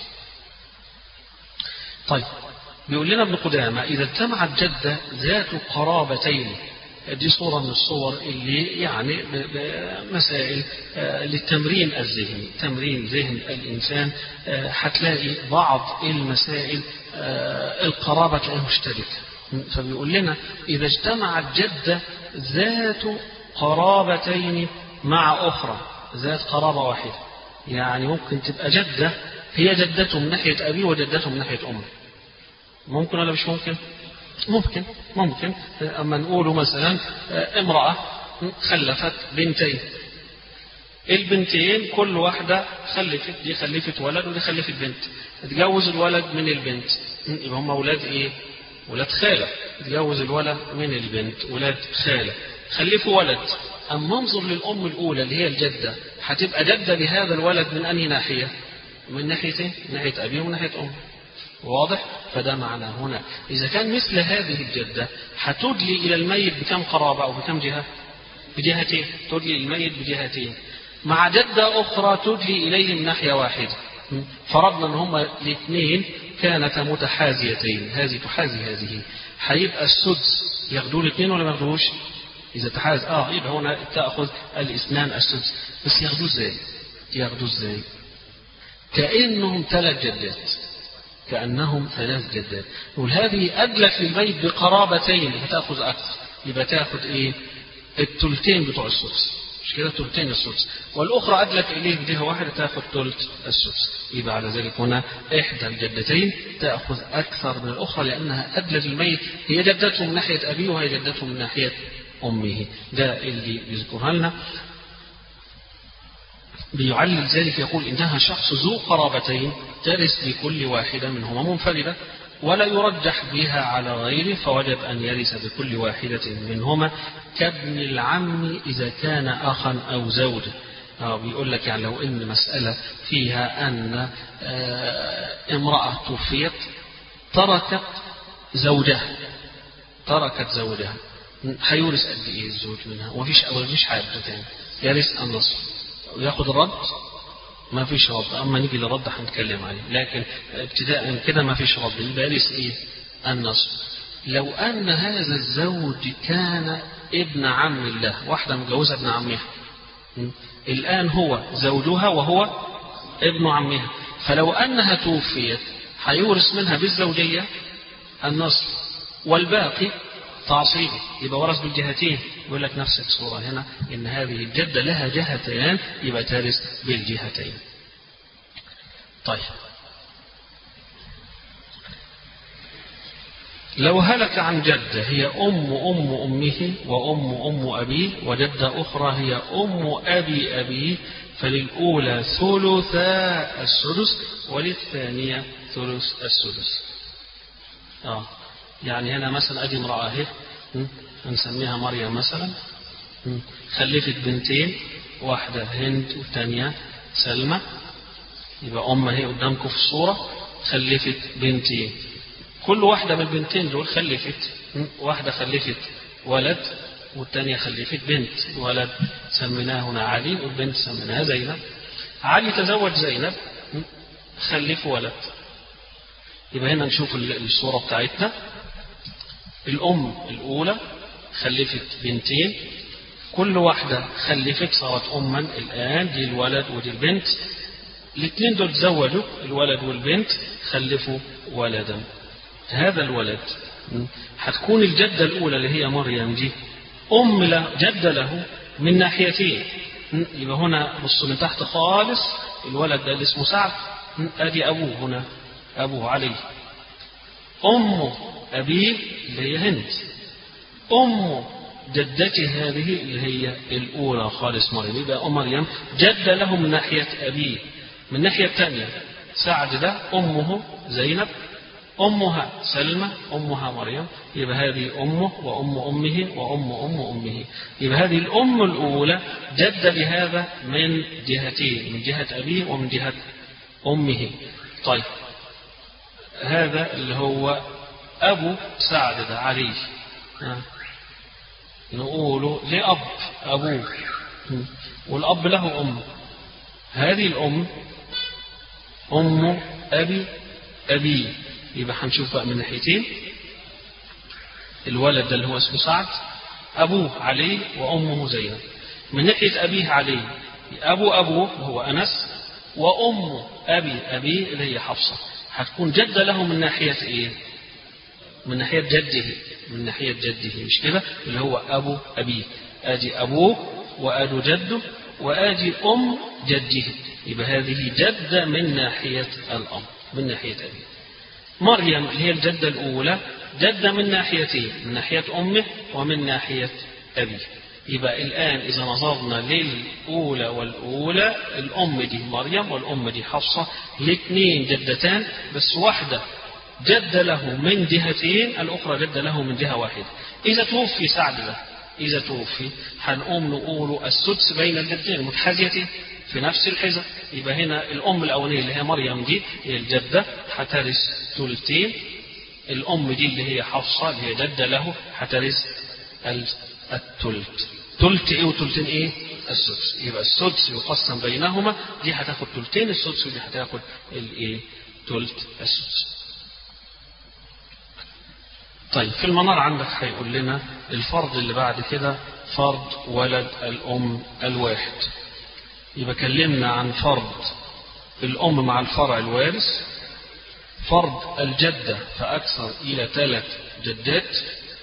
[SPEAKER 1] طيب بيقول لنا ابن قدامة إذا اجتمعت جدة ذات قرابتين دي صورة من الصور اللي يعني مسائل للتمرين الذهني تمرين ذهن الإنسان هتلاقي بعض المسائل القرابة تلاقيها مشتركة فبيقول لنا إذا اجتمعت جدة ذات قرابتين مع أخرى ذات قرابة واحدة يعني ممكن تبقى جدة هي جدته من ناحية أبيه وجدته من ناحية أمه ممكن ولا مش ممكن ممكن ممكن أما نقول مثلا امرأة خلفت بنتين البنتين كل واحدة خلفت دي خلفت ولد ودي خلفت بنت اتجوز الولد من البنت يبقى هم أولاد إيه؟ ولاد خالة اتجوز الولد من البنت ولاد خالة خلفوا ولد أما انظر للأم الأولى اللي هي الجدة هتبقى جدة لهذا الولد من أنهي ناحية؟ من ناحيتين من ناحية أبيه ومن ناحية أمه واضح؟ فده معنى هنا إذا كان مثل هذه الجدة هتدلي إلى الميت بكم قرابة أو بكم جهة؟ بجهتين تدلي الميت بجهتين مع جدة أخرى تدلي إليه من ناحية واحدة فرضنا أن هما الاثنين كانتا متحازيتين هذه تحازي هذه هيبقى السدس ياخدوه الاثنين ولا ما ياخدوش؟ إذا تحاز اه يبقى هنا تأخذ الاثنان السدس بس ياخدوه ازاي؟ ياخدوه ازاي؟ كأنهم ثلاث جدات كأنهم ثلاث جدات نقول هذه أدلت للبيت بقرابتين هتأخذ أكثر يبقى تأخذ إيه؟ الثلثين بتوع السدس مش كده ثلثين السدس والأخرى أدلت إليه بجهة واحدة تأخذ ثلث السدس يبقى على ذلك هنا إحدى الجدتين تأخذ أكثر من الأخرى لأنها أدلت الميت هي جدته من ناحية أبيه وهي جدته من ناحية أمه ده اللي بيذكرها لنا بيعلل ذلك يقول إنها شخص ذو قرابتين ترث لكل واحدة منهما منفردة ولا يرجح بها على غيره فوجب أن يرث بكل واحدة منهما كابن العم إذا كان أخا أو زوجا أو بيقول لك يعني لو إن مسألة فيها أن امرأة توفيت تركت زوجها تركت زوجها هيورث قد ايه الزوج منها ومفيش مفيش حاجه تاني يرث النصف وياخد الرد ما فيش رد اما نيجي للرد هنتكلم عليه لكن ابتداء كده ما فيش رد يبقى يرث ايه النصف لو ان هذا الزوج كان ابن عم الله واحده متجوزه ابن عمها الان هو زوجها وهو ابن عمها فلو انها توفيت هيورث منها بالزوجيه النصف والباقي تعصيبي يبقى ورث بالجهتين يقول لك نفس الصورة هنا إن هذه الجدة لها جهتين يبقى ترث بالجهتين طيب لو هلك عن جدة هي أم أم أمه وأم أم أبيه وجدة أخرى هي أم أبي أبيه فللأولى ثلثا السدس وللثانية ثلث السدس آه. يعني هنا مثلا ادي امراه اهي هنسميها مريم مثلا خلفت بنتين واحده هند والثانيه سلمى يبقى ام اهي قدامكم في الصوره خلفت بنتين كل واحده من البنتين دول خلفت واحده خلفت ولد والثانيه خلفت بنت الولد سميناه هنا علي والبنت سميناها زينب علي تزوج زينب خلف ولد يبقى هنا نشوف الصوره بتاعتنا الأم الأولى خلفت بنتين كل واحدة خلفت صارت أما الآن دي الولد ودي البنت الاثنين دول تزوجوا الولد والبنت خلفوا ولدا هذا الولد هتكون الجدة الأولى اللي هي مريم دي أم له جدة له من ناحيتين يبقى هنا بصوا من تحت خالص الولد ده اللي اسمه سعد ادي ابوه هنا ابوه علي امه أبيه اللي هي هند أم جدتي هذه اللي هي الأولى خالص مريم يبقى أم مريم جدة له من ناحية أبيه من الناحية الثانية سعد ده أمه زينب أمها سلمى أمها مريم يبقى هذه أمه وأم أمه وأم أم أمه يبقى هذه الأم الأولى جدة لهذا من جهتين من جهة أبيه ومن جهة أمه طيب هذا اللي هو أبو سعد ده علي نقول لأب أبوه والأب له أم هذه الأم أم أبي أبي يبقى هنشوف بقى من ناحيتين الولد ده اللي هو اسمه سعد أبوه علي وأمه زينب من ناحية أبيه علي أبو أبوه هو أنس وأم أبي أبيه اللي هي حفصة هتكون جدة له من ناحية إيه؟ من ناحية جده من ناحية جده مش كده اللي هو أبو أبيه آدي أبوه وآدي جده وآدي أم جده يبقى هذه جدة من ناحية الأم من ناحية أبيه مريم اللي هي الجدة الأولى جدة من ناحيتين من ناحية أمه ومن ناحية أبيه يبقى الآن إذا نظرنا للأولى والأولى الأم دي مريم والأم دي حفصة الاثنين جدتان بس واحدة جد له من جهتين الأخرى جد له من جهة واحدة إذا توفي سعد ده إذا توفي هنقوم نقول السدس بين الجدين متحازيتين في نفس الحزة يبقى هنا الأم الأولانية اللي هي مريم دي هي الجدة هترث ثلثين الأم دي اللي هي حفصة اللي هي جدة له هترث الثلث ثلث إيه وثلثين إيه؟ السدس يبقى السدس يقسم بينهما دي هتاخد ثلثين السدس ودي هتاخد الإيه؟ ثلث السدس طيب في المنار عندك هيقول لنا الفرض اللي بعد كده فرض ولد الأم الواحد يبقى كلمنا عن فرض الأم مع الفرع الوارث فرض الجدة فأكثر إلى ثلاث جدات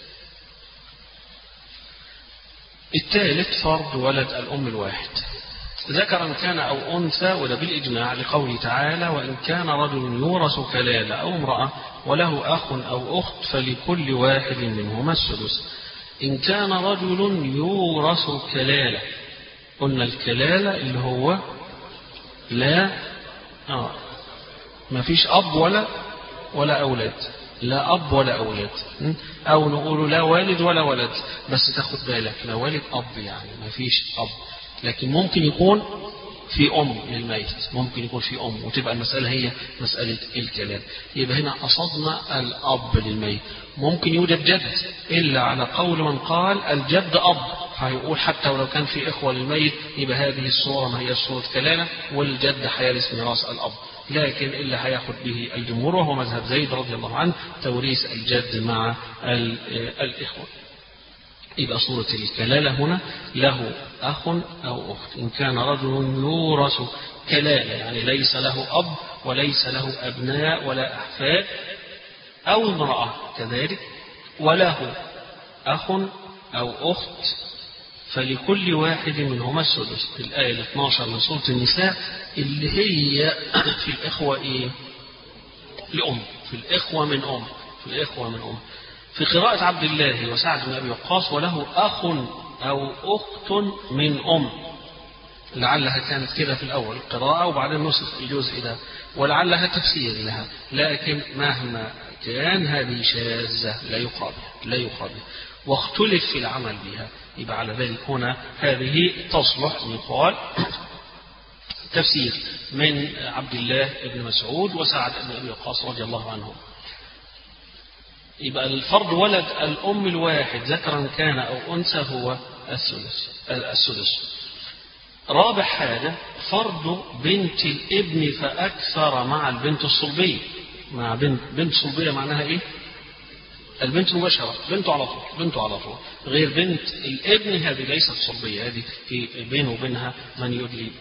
[SPEAKER 1] الثالث فرض ولد الأم الواحد ذكرا كان أو أنثى وده بالإجماع لقوله تعالى وإن كان رجل يورث كلالة أو امرأة وله أخ أو أخت فلكل واحد منهما السدس إن كان رجل يورث كلالة قلنا الكلالة اللي هو لا آه ما فيش أب ولا ولا أولاد لا أب ولا أولاد أو نقول لا والد ولا ولد بس تاخد بالك لا والد أب يعني ما فيش أب لكن ممكن يكون في أم للميت ممكن يكون في أم وتبقى المسألة هي مسألة الكلام يبقى هنا قصدنا الأب للميت ممكن يوجد جد إلا على قول من قال الجد أب هيقول حتى ولو كان في إخوة للميت يبقى هذه الصورة ما هي صورة كلالة والجد هيرث ميراث الأب لكن اللي هياخد به الجمهور وهو مذهب زيد رضي الله عنه توريث الجد مع الإخوة يبقى صورة الكلالة هنا له أخ أو أخت إن كان رجل يورث كلالة يعني ليس له أب وليس له أبناء ولا أحفاد أو امرأة كذلك وله أخ أو أخت فلكل واحد منهما السدس في الآية ال 12 من سورة النساء اللي هي في الإخوة إيه؟ لأم في الإخوة من أم في الإخوة من أم في قراءة عبد الله وسعد بن أبي وقاص وله أخ أو أخت من أم لعلها كانت كده في الأول قراءة وبعدين نسخ الجزء ده ولعلها تفسير لها لكن مهما كان هذه شاذة لا يقابل لا يقابل واختلف في العمل بها يبقى على ذلك هنا هذه تصلح يقال تفسير من عبد الله بن مسعود وسعد بن ابي وقاص رضي الله عنهم. يبقى الفرض ولد الام الواحد ذكرا كان او انثى هو الثلث السدس. رابع حاجة فرض بنت الابن فأكثر مع البنت الصلبية مع بنت بنت صلبية معناها إيه؟ البنت مباشرة بنته على طول بنته على طول غير بنت الابن هذه ليست صلبية هذه في بينه وبينها من يدلي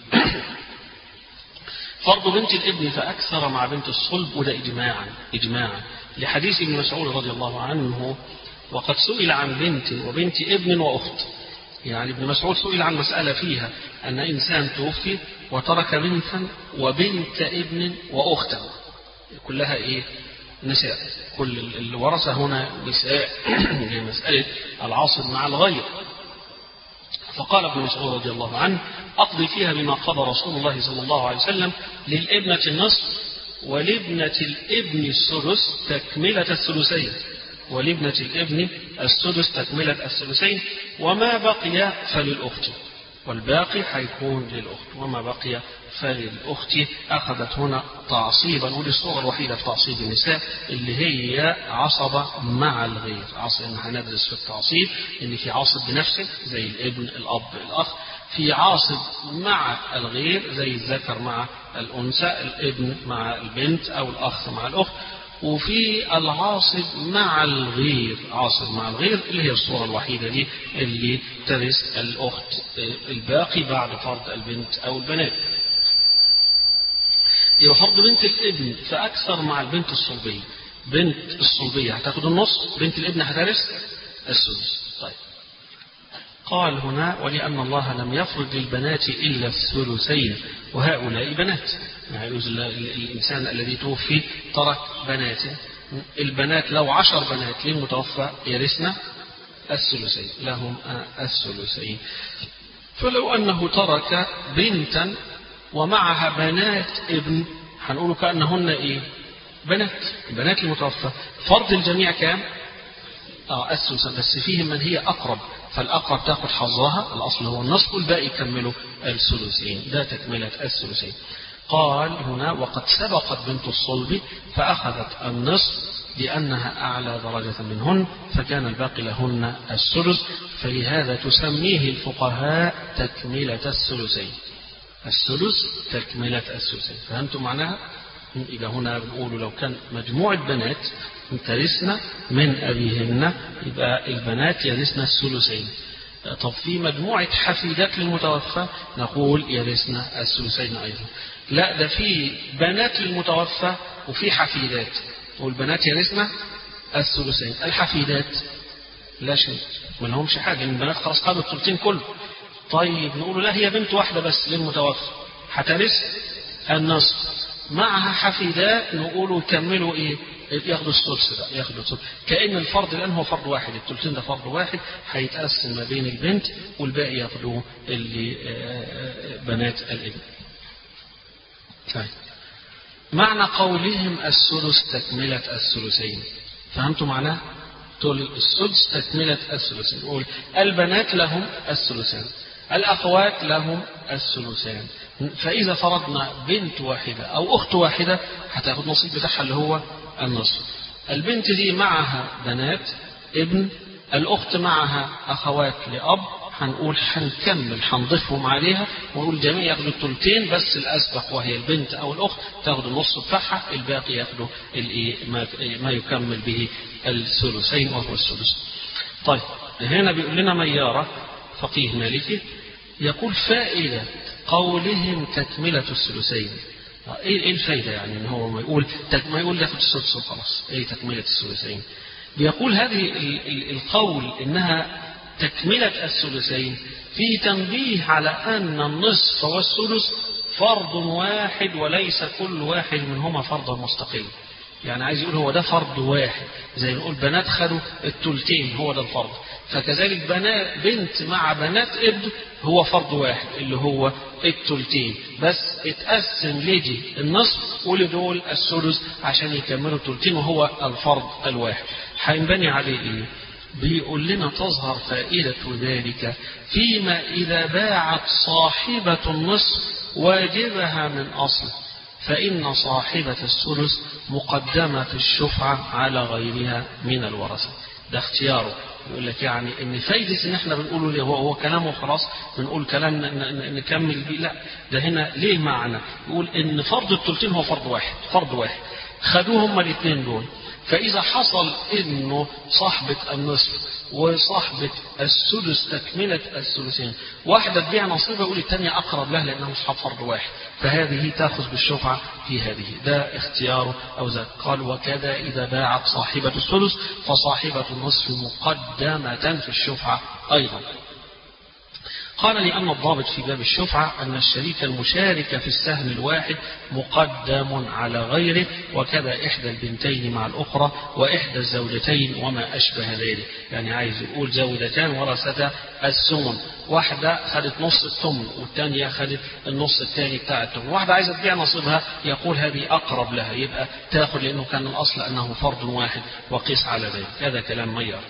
[SPEAKER 1] فرض بنت الابن فأكثر مع بنت الصلب وده إجماعا إجماعا لحديث ابن مسعود رضي الله عنه وقد سئل عن بنت وبنت ابن وأخت يعني ابن مسعود سئل عن مسألة فيها أن إنسان توفي وترك بنتا وبنت ابن وأختا كلها إيه نساء كل اللي ورث هنا نساء لمسألة العاصب مع الغير فقال ابن مسعود رضي الله عنه أقضي فيها بما قضى رسول الله صلى الله عليه وسلم للابنة النصف ولابنة الابن السدس تكملة الثلثين ولابنة الابن السدس تكملة الثلثين وما بقي فللأخت والباقي حيكون للأخت وما بقي فللأخت أخذت هنا تعصيبا ودي الصورة الوحيدة في تعصيب النساء اللي هي عصبة مع الغير عصب إن هندرس في التعصيب إن في عاصب بنفسه زي الابن الأب الأخ في عاصب مع الغير زي الذكر مع الأنثى الابن مع البنت أو الأخ مع الأخت وفي العاصب مع الغير عاصب مع الغير اللي هي الصورة الوحيدة دي اللي ترث الأخت الباقي بعد فرض البنت أو البنات يبقى فرض بنت الابن فأكثر مع البنت الصلبية بنت الصلبية هتاخد النص بنت الابن هترث السدس طيب قال هنا ولأن الله لم يفرض للبنات إلا الثلثين وهؤلاء بنات يعني الإنسان الذي توفي ترك بناته البنات لو عشر بنات للمتوفى يرثن الثلثين لهم الثلثين فلو أنه ترك بنتا ومعها بنات ابن هنقول كأنهن إيه بنات بنات المتوفى فرض الجميع كام آه الثلث بس فيهم من هي أقرب فالأقرب تاخد حظها الأصل هو النصف والباقي يكملوا الثلثين ده تكملة الثلثين قال هنا وقد سبقت بنت الصلب فأخذت النصف لأنها أعلى درجة منهن فكان الباقي لهن الثلث فلهذا تسميه الفقهاء تكملة الثلثين الثلث تكملة الثلثين فهمتم معناها؟ إذا هنا بنقول لو كان مجموعة بنات ترثن من أبيهن يبقى البنات يرثن الثلثين طب في مجموعة حفيدات للمتوفى نقول يرثن الثلثين أيضا لا ده في بنات للمتوفى وفي حفيدات والبنات يرثن الثلثين الحفيدات لا شيء ما لهمش حاجة البنات خلاص خدوا الثلثين كله طيب نقول لا هي بنت واحدة بس للمتوفى هترث النصف معها حفيدات نقولوا يكملوا ايه ياخدوا الثلث بقى ياخدوا الثلث كأن الفرض الآن هو فرض واحد الثلثين ده فرض واحد هيتقسم ما بين البنت والباقي ياخدوه اللي بنات الابن طيب معنى قولهم الثلث تكملة الثلثين فهمتوا معناه؟ تقول السدس تكملة الثلثين نقول البنات لهم الثلثان الأخوات لهم الثلثان فإذا فرضنا بنت واحدة أو أخت واحدة هتاخد نصيب بتاعها اللي هو النصف البنت دي معها بنات ابن الأخت معها أخوات لأب هنقول هنكمل هنضيفهم عليها ونقول جميع ياخدوا الثلثين بس الأسبق وهي البنت أو الأخت تاخد النص بتاعها الباقي ياخدوا ما, ما يكمل به الثلثين وهو الثلث. طيب هنا بيقول لنا ميارة فقيه مالكي يقول فائدة قولهم تكملة الثلثين ايه الفايدة يعني ان هو ما يقول ما يقول ياخد السدس وخلاص ايه تكملة الثلثين بيقول هذه القول انها تكملة الثلثين في تنبيه على ان النصف والثلث فرض واحد وليس كل واحد منهما فرضا مستقل يعني عايز يقول هو ده فرض واحد زي نقول بنات خدوا التلتين هو ده الفرض فكذلك بنات بنت مع بنات ابن هو فرض واحد اللي هو التلتين بس اتقسم لدي النصف ولدول الثلث عشان يكملوا التلتين وهو الفرض الواحد هينبني عليه ايه بيقول لنا تظهر فائدة ذلك فيما إذا باعت صاحبة النصف واجبها من أصله فإن صاحبة الثلث مقدمة في الشفعة على غيرها من الورثة ده اختياره يقول لك يعني ان فايدة ان احنا بنقوله ليه هو, هو كلامه خلاص بنقول كلام نكمل بيه لا ده هنا ليه معنى يقول ان فرض الثلثين هو فرض واحد فرض واحد خدوه هما الاثنين دول فإذا حصل إنه صاحبة النصف وصاحبة السدس تكملة الثلثين واحدة تبيع نصيبها يقول الثانية أقرب لها لأنها أصحاب فرض واحد فهذه تأخذ بالشفعة في هذه ده اختياره أو ذاك قال وكذا إذا باعت صاحبة الثلث فصاحبة النصف مقدمة في الشفعة أيضا قال لأن الضابط في باب الشفعة أن الشريك المشارك في السهم الواحد مقدم على غيره وكذا إحدى البنتين مع الأخرى وإحدى الزوجتين وما أشبه ذلك يعني عايز يقول زوجتان ورثتا الثمن واحدة خدت نص الثمن والثانية خدت النص الثاني بتاع الثمن واحدة عايزة تبيع نصيبها يقول هذه أقرب لها يبقى تاخذ لأنه كان الأصل أنه فرض واحد وقيس على ذلك هذا كلام ميار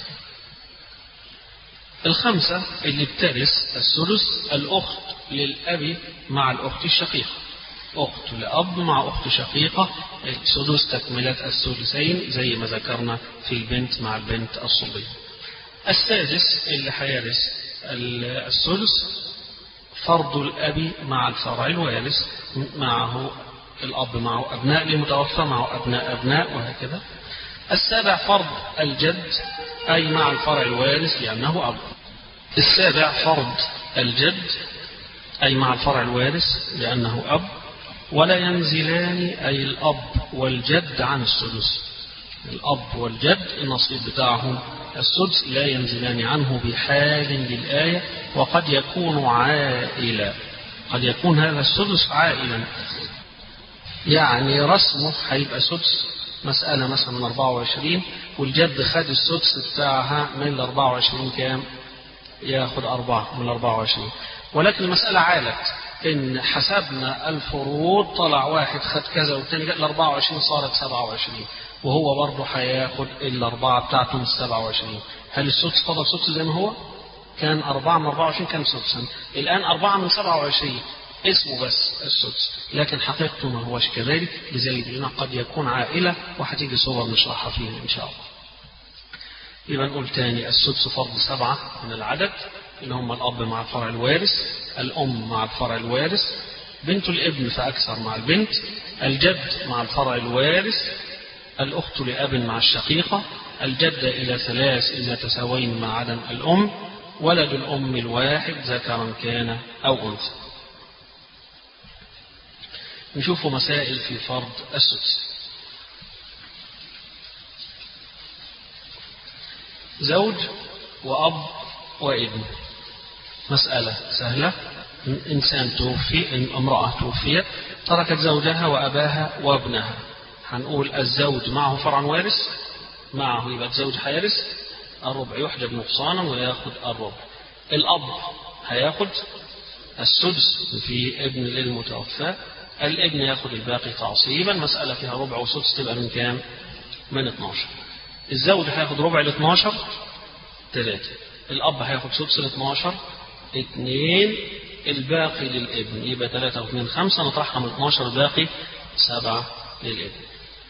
[SPEAKER 1] الخمسة اللي بترث الثلث الأخت للأب مع الأخت الشقيقة أخت لأب مع أخت شقيقة الثلث تكملة الثلثين زي ما ذكرنا في البنت مع البنت الصبية السادس اللي هيرث الثلث فرض الأب مع الفرع الوارث معه الأب معه أبناء لمتوفى معه أبناء أبناء وهكذا السابع فرض الجد أي مع الفرع الوارث لأنه أب السابع فرض الجد أي مع الفرع الوارث لأنه أب ولا ينزلان أي الأب والجد عن السدس الأب والجد النصيب بتاعهم السدس لا ينزلان عنه بحال للآية وقد يكون عائلا قد يكون هذا السدس عائلا يعني رسمه هيبقى سدس مسألة مثلا من 24 والجد خد السدس بتاعها من ال 24 كام؟ ياخد أربعة من 24 ولكن المسألة عالت إن حسبنا الفروض طلع واحد خد كذا والتاني ال 24 صارت 27 وهو برضه هياخد الأربعة بتاعته من السبعة وعشرين هل السدس فضل سدس زي ما هو؟ كان أربعة من أربعة وعشرين كان سدسا الآن أربعة من سبعة وعشرين اسمه بس السدس لكن حقيقته ما هوش كذلك لذلك لنا قد يكون عائلة وهتيجي صور نشرحها فيها إن شاء الله يبقى نقول تاني السدس فرض سبعة من العدد اللي هم الأب مع الفرع الوارث الأم مع الفرع الوارث بنت الابن فأكثر مع البنت الجد مع الفرع الوارث الأخت لأب مع الشقيقة الجدة إلى ثلاث إذا تساوين مع عدم الأم ولد الأم الواحد ذكرا كان أو أنثى نشوف مسائل في فرض السدس زوج وأب وابن مسألة سهلة إنسان توفي امرأة توفيت تركت زوجها وأباها وابنها هنقول الزوج معه فرع وارث معه يبقى الزوج هيرث الربع يحجب نقصانا وياخد الربع الأب هياخد السدس في ابن للمتوفى الابن ياخد الباقي تعصيبا مسألة فيها ربع وسدس تبقى من كام؟ من 12 الزوج هياخد ربع ال 12 ثلاثة الأب هياخد سدس ال 12 اثنين الباقي للابن يبقى 3 و2 5 نطرحها من 12 الباقي 7 للابن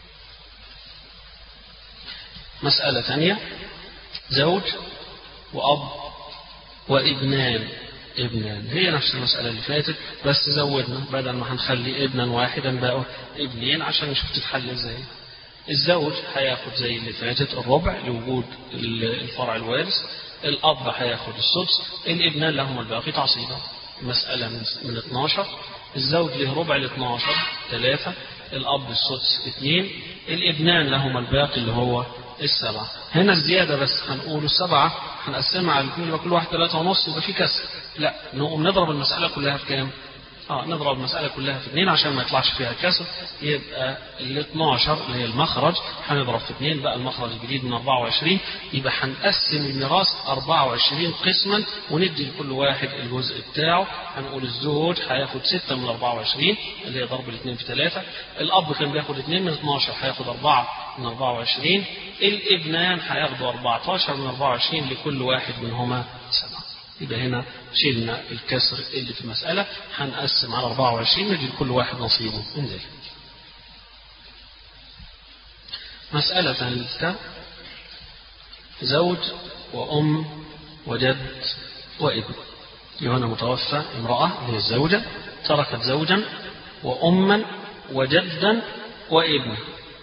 [SPEAKER 1] مسألة ثانية زوج وأب وابنان ابنان هي نفس المسألة اللي فاتت بس زودنا بدل ما هنخلي ابنا واحدا بقوا ابنين عشان نشوف تتحل ازاي الزوج هياخد زي اللي فاتت الربع لوجود الفرع الوارث الأب هياخد السدس الابنان لهم الباقي تعصيبا مسألة من 12 الزوج له ربع ال 12 ثلاثة الأب السدس اثنين الابنان لهما الباقي اللي هو السبعة هنا الزيادة بس هنقول السبعة هنقسمها على الاثنين يبقى كل واحد ثلاثة ونص يبقى في كسر لا نقوم نضرب المسألة كلها في كام؟ اه نضرب المسألة كلها في اثنين عشان ما يطلعش فيها كسر يبقى ال 12 اللي هي المخرج هنضرب في اثنين بقى المخرج الجديد من 24 يبقى هنقسم الميراث 24 قسما وندي لكل واحد الجزء بتاعه هنقول الزوج هياخد 6 من 24 اللي هي ضرب الاثنين في ثلاثة الأب كان بياخد 2 من 12 هياخد 4 من 24 الابنان هياخدوا 14 من 24 لكل واحد منهما سبعة يبقى هنا شلنا الكسر اللي في المسألة هنقسم على 24 ندي لكل واحد نصيبه من ذلك مسألة ثالثة زوج وأم وجد وابن هنا متوفى امرأة هي الزوجة تركت زوجا وأما وجدا وابن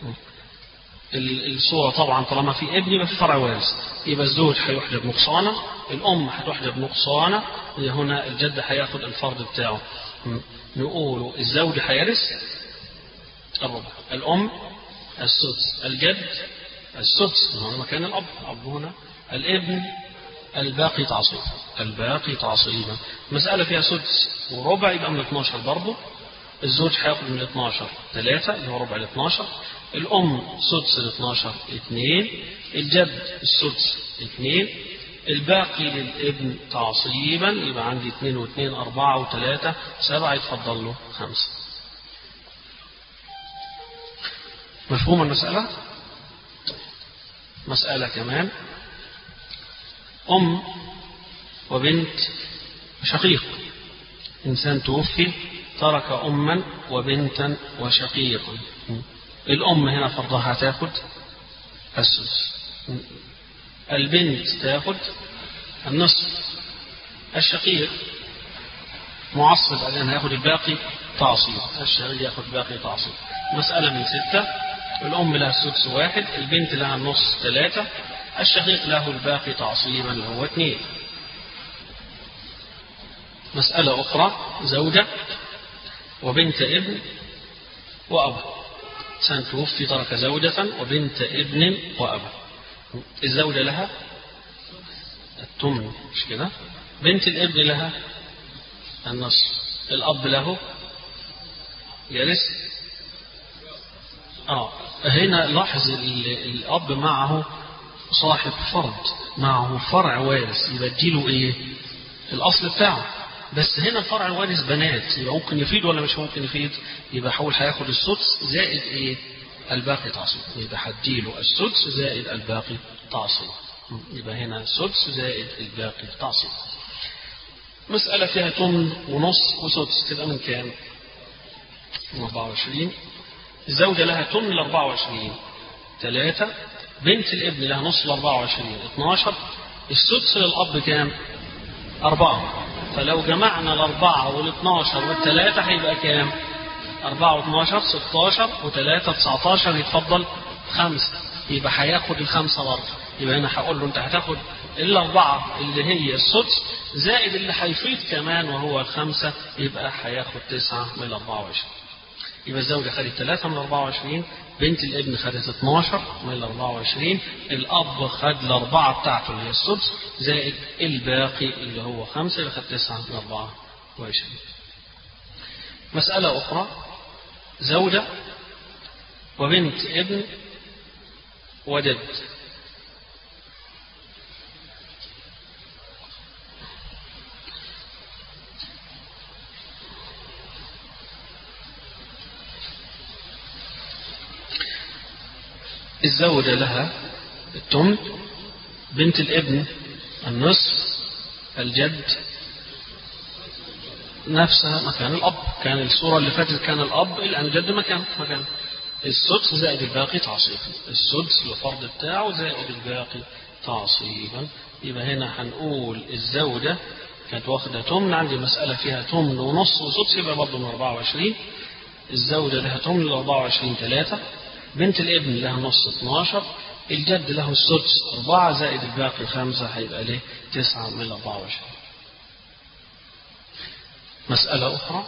[SPEAKER 1] الصورة طبعا طالما في ابن يبقى في فرع وارث يبقى الزوج هيحجب نقصانا الأم هتحجب نقصانا هنا الجد هياخد الفرض بتاعه نقول الزوج هيرث الربع الأم السدس الجد السدس هنا مكان الأب الأب هنا الابن الباقي تعصيبا الباقي تعصيبا مسألة فيها سدس وربع يبقى من 12 برضه الزوج هياخد من 12 3 اللي هو ربع ال 12 الأم سدس ال 12 2 الجد السدس 2 الباقي للابن تعصيبا يبقى عندي 2 و2 4 و3 7 يتفضل له 5 مفهوم المسألة؟ مسألة كمان أم وبنت شقيق إنسان توفي ترك أما وبنتا وشقيقا الأم هنا فرضها تاخد السدس البنت تاخد النصف الشقيق معصب بعدين هياخد الباقي تعصيب الشقيق ياخد باقي تعصيب مسألة من ستة الأم لها السدس واحد البنت لها النص ثلاثة الشقيق له الباقي تعصيبا اللي هو اثنين مسألة أخرى زوجة وبنت ابن وأب إنسان توفي ترك زوجة وبنت ابن وأب الزوجة لها التمن مش كده بنت الابن لها النصف الأب له يرث اه هنا لاحظ الأب معه صاحب فرد معه فرع وارث يبقى اديله ايه الأصل بتاعه بس هنا الفرع الوارث بنات يبقى ممكن يفيد ولا مش ممكن يفيد يبقى حول هياخد السدس زائد ايه الباقي تعصيب يبقى هديله السدس زائد الباقي تعصيب يبقى هنا سدس زائد الباقي تعصيب مسألة فيها تمن ونص وسدس تبقى من كام؟ من 24 الزوجة لها تمن ل 24 ثلاثة بنت الابن لها نص ال 24 12 السدس للأب كام؟ أربعة فلو جمعنا الأربعة والاثناشر والثلاثة هيبقى كام؟ أربعة واثناشر ستاشر وثلاثة تسعتاشر يتفضل خمسة يبقى هياخد الخمسة برضه يبقى هنا هقول له أنت هتاخد الأربعة اللي هي السدس زائد اللي هيفيض كمان وهو الخمسة يبقى هياخد تسعة من الأربعة وعشرين يبقى الزوجة خدت ثلاثة من 24 بنت الابن خدت 12 من 24 الأب خد الأربعة بتاعته اللي هي السدس زائد الباقي اللي هو خمسة اللي خد تسعة من 24 مسألة أخرى زوجة وبنت ابن وجد الزوجة لها التمن بنت الابن النصف الجد نفسها مكان الأب كان الصورة اللي فاتت كان الأب الآن الجد مكان مكان السدس زائد الباقي تعصيبا السدس الفرض بتاعه زائد الباقي تعصيبا يبقى هنا هنقول الزوجة كانت واخدة تمن عندي مسألة فيها تمن ونص وسدس يبقى برضه من 24 الزوجة لها تمن ل 24 3 بنت الابن لها نص 12 الجد له السدس 4 زائد الباقي 5 هيبقى له 9 من 24 مسألة أخرى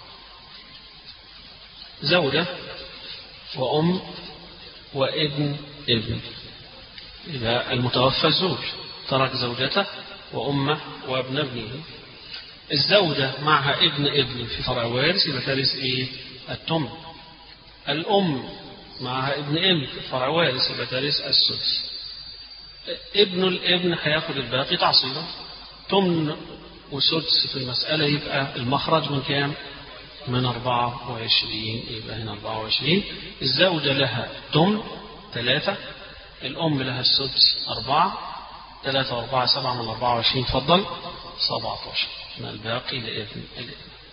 [SPEAKER 1] زوجة وأم وابن ابن إذا المتوفى الزوج ترك زوجته وأمه وابن ابنه الزوجة معها ابن ابن في فرع وارث يبقى ترث إيه؟ التمن الأم معها ابن ابن في فرع وارث يبقى ترث السدس ابن الابن هياخد الباقي تعصيبا تمن وسدس في المسألة يبقى المخرج من كام؟ من 24 يبقى هنا 24 الزوجة لها تمن ثلاثة الأم لها السدس أربعة ثلاثة وأربعة سبعة من 24 فضل 17 من الباقي لابن الابن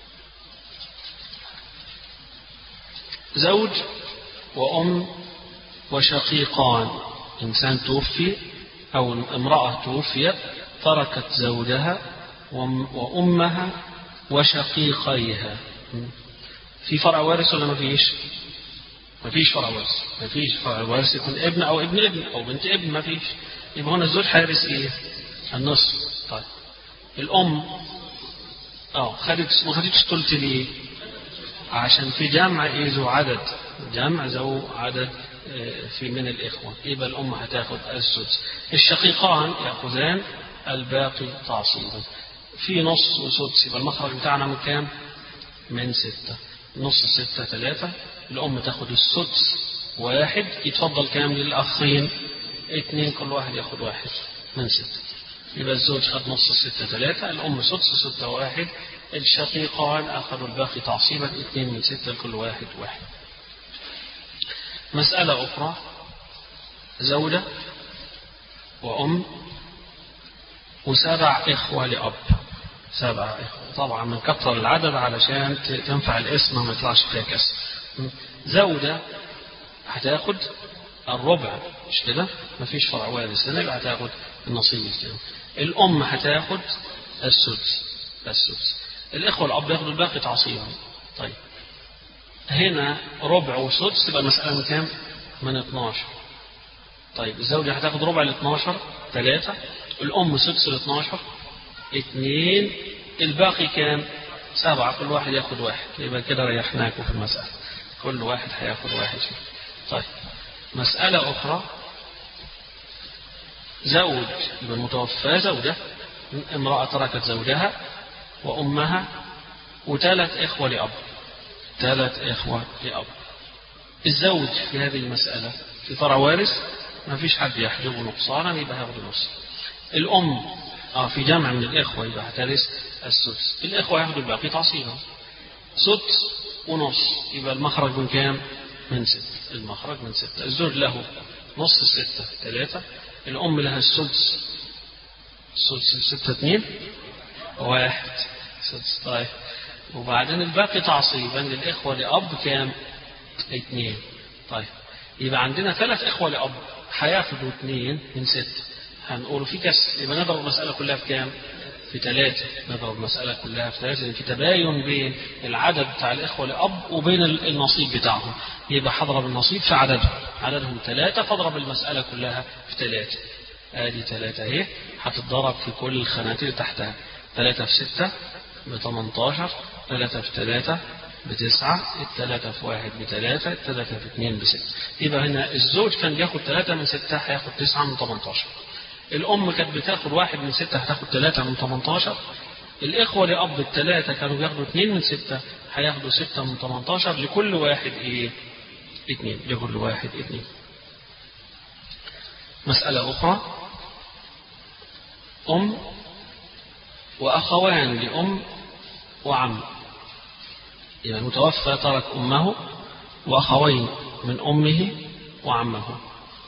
[SPEAKER 1] زوج وأم وشقيقان إنسان توفي أو امرأة توفيت تركت زوجها وأمها وشقيقيها في فرع وارث ولا ما فيش؟ ما فيش فرع وارث ما فيش فرع وارث يكون ابن أو ابن ابن أو بنت ابن ما فيش يبقى هنا الزوج هيرث إيه؟ النصف طيب الأم اه خدت ما خدتش ثلث ليه؟ عشان في جمع ايه ذو عدد جمع ذو عدد في من الإخوة يبقى الأم هتاخد السدس الشقيقان يأخذان الباقي تعصيبا في نص وسدس يبقى المخرج بتاعنا من كام؟ من ستة نص ستة ثلاثة الأم تاخد السدس واحد يتفضل كام للأخين اتنين كل واحد ياخد واحد من ستة يبقى الزوج خد نص ستة ثلاثة الأم سدس ستة واحد الشقيقان أخذوا الباقي تعصيبا اثنين من ستة لكل واحد واحد مسألة أخرى زوجة وأم وسبع إخوة لأب سبع إخوة طبعا من كثر العدد علشان تنفع الاسم ما يطلعش فيها كسر زوجة هتاخد الربع مش كده مفيش فرع وارث هنا يبقى هتاخد النصيب الكامل الأم هتاخد السدس السدس الإخوة الأب ياخدوا الباقي تعصيبا طيب هنا ربع وسدس تبقى المسألة من كام؟ من 12 طيب الزوجة هتاخد ربع ال 12 ثلاثة الأم سدس ال 12 اثنين الباقي كام؟ سبعة كل واحد ياخد واحد يبقى كده ريحناكم في المسألة كل واحد هياخد واحد فيه. طيب مسألة أخرى زوج يبقى المتوفى زوجة امرأة تركت زوجها وأمها وثلاث إخوة لأب ثلاث إخوة لأب الزوج في هذه المسألة في فرع وارث ما فيش حد يحجبه نقصانا يبقى هياخد نص الأم آه في جمع من الإخوة يبقى هترث السدس الإخوة ياخدوا الباقي تعصيبا سدس ونص يبقى المخرج من كام؟ من ستة المخرج من ستة الزوج له نص الستة ثلاثة الأم لها السدس السدس ستة اثنين واحد سدس طيب وبعدين الباقي تعصيبا للإخوة لأب كام؟ اثنين طيب يبقى عندنا ثلاث إخوة لأب هياخدوا اثنين من ستة هنقول في كسر يبقى نضرب المسألة كلها في كام؟ في ثلاثة نضرب المسألة كلها في ثلاثة لأن في تباين بين العدد بتاع الإخوة لأب وبين النصيب بتاعهم يبقى هضرب النصيب في عددهم عددهم ثلاثة فاضرب المسألة كلها في ثلاثة آدي ثلاثة أهي هتتضرب في كل الخانات اللي تحتها ثلاثة في ستة ب 18 ثلاثة في ثلاثة بتسعة الثلاثة في واحد بثلاثة الثلاثة في اثنين بستة يبقى هنا الزوج كان بياخد ثلاثة من ستة هياخد تسعة من 18 الأم كانت بتاخد واحد من ستة هتاخد ثلاثة من 18 الإخوة لأب الثلاثة كانوا بياخدوا اثنين من ستة هياخدوا ستة من 18 لكل واحد إيه؟ اثنين لكل واحد اثنين مسألة أخرى أم وأخوان لأم وعم يعني المتوفى ترك أمه وأخوين من أمه وعمه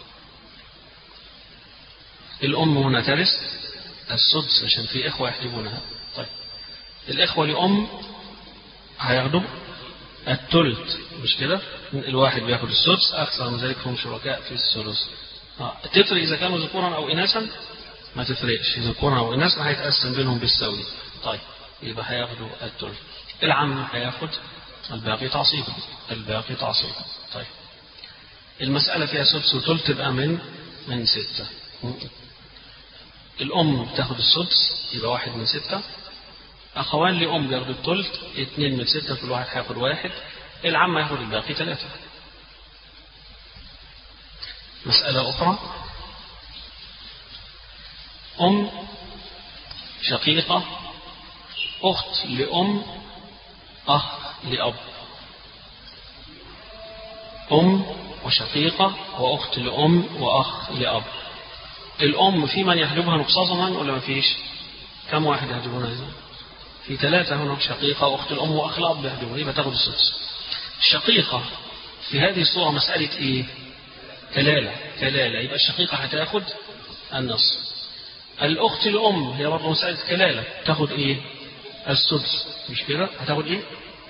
[SPEAKER 1] الأم هنا ترث السدس عشان في إخوة يحجبونها طيب الإخوة لأم هياخدوا الثلث مش كده؟ الواحد بياخد السدس أكثر من ذلك هم شركاء في الثلث آه. تفرق إذا كانوا ذكورا أو إناثا؟ ما تفرقش ذكورا أو إناثا هيتقسم بينهم بالسوي طيب يبقى هياخدوا الثلث العم هياخد الباقي تعصيبا الباقي تعصيبا طيب المسألة فيها سدس وثلث تبقى من من ستة الأم بتاخد السدس يبقى واحد من ستة أخوان لأم بياخدوا الثلث اثنين من ستة كل واحد هياخد واحد العم هياخد الباقي ثلاثة مسألة أخرى أم شقيقة أخت لأم أخ لأب أم وشقيقة وأخت لأم وأخ لأب الأم في من يحجبها نقصاصا ولا ما فيش كم واحد يحجبونها هنا في ثلاثة هنا شقيقة وأخت الأم وأخ الأب يحجبونها يبقى تاخد السدس الشقيقة في هذه الصورة مسألة إيه كلالة كلالة يبقى الشقيقة هتاخد النص الأخت الأم هي برضه مسألة كلالة تاخد إيه السدس مش كده هتاخد إيه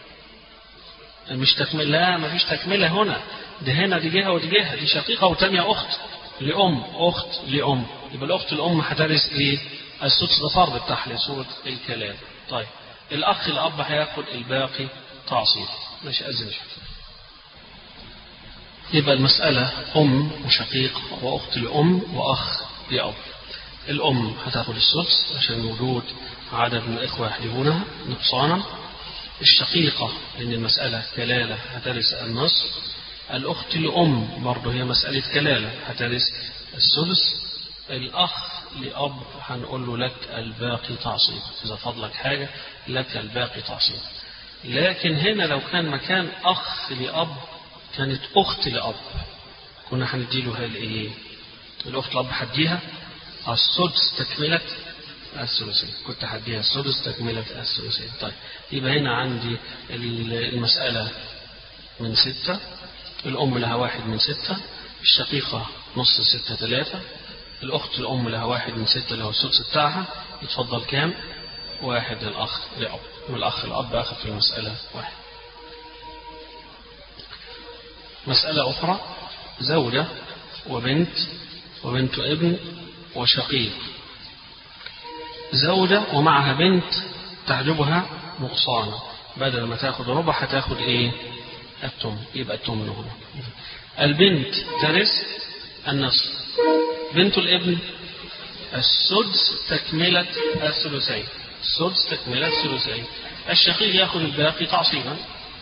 [SPEAKER 1] مش تكمل لا ما فيش تكملة هنا ده هنا دي جهة ودي جهة دي شقيقة وتانية أخت لأم أخت لأم يبقى الأخت الأم هترث إيه السدس ده فرض بتاعها لصورة الكلام طيب الأخ الأب هياخد الباقي تعصيب ماشي أذن يبقى المسألة أم وشقيق وأخت لأم وأخ لأب الأم هتاخد السدس عشان وجود عدد من الإخوة يحجبونها نقصانا الشقيقة لأن المسألة كلالة هترث النصف الأخت لأم برضه هي مسألة كلالة هترث السدس الأخ لأب هنقول له لك الباقي تعصيب إذا فضلك حاجة لك الباقي تعصيب لكن هنا لو كان مكان أخ لأب كانت أخت لأب كنا هنديله الإيه؟ الأخت لأب هديها السدس تكملة الثلثين كنت هديها السدس تكملة الثلثين طيب يبقى هنا عندي المسألة من ستة الأم لها واحد من ستة الشقيقة نص ستة ثلاثة الأخت الأم لها واحد من ستة اللي هو السدس بتاعها يتفضل كام؟ واحد الأخ لأب والأخ الأب أخذ في المسألة واحد مسألة أخرى زوجة وبنت وبنت ابن وشقيق زوجة ومعها بنت تحجبها نقصانا بدل ما تاخد ربع هتاخد ايه التم يبقى التم هنا البنت ترث النصف بنت الابن السدس تكملة الثلثين السدس تكملة الثلثين الشقيق ياخذ الباقي تعصيبا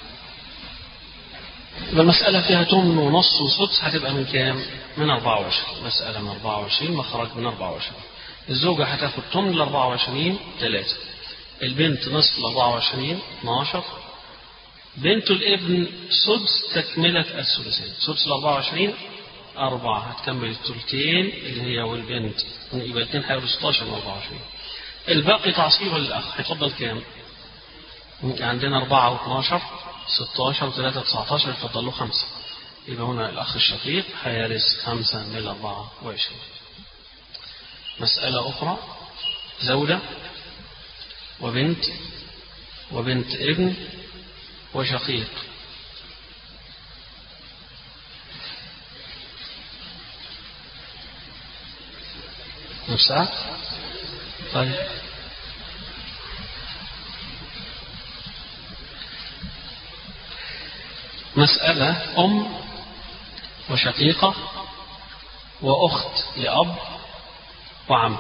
[SPEAKER 1] يبقى المسألة فيها تمن ونص وسدس هتبقى من كام؟ من 24 مسألة من 24 مخرج من 24 الزوجة هتاخد تمن ل 24 3 البنت نصف ل 24 12 بنت الابن سدس تكملة الثلثين سدس ل 24 أربعة هتكمل الثلثين اللي هي والبنت يبقى الاثنين هياخدوا 16 من 24 الباقي تعصيبا للأخ هيفضل كام؟ عندنا 4 و12 16 و3 19 يفضل له 5 يبقى هنا الأخ الشقيق هيرث خمسة من أربعة وعشرين مسألة أخرى زوجة وبنت وبنت ابن وشقيق نفسها طيب مسألة أم وشقيقة وأخت لأب وعم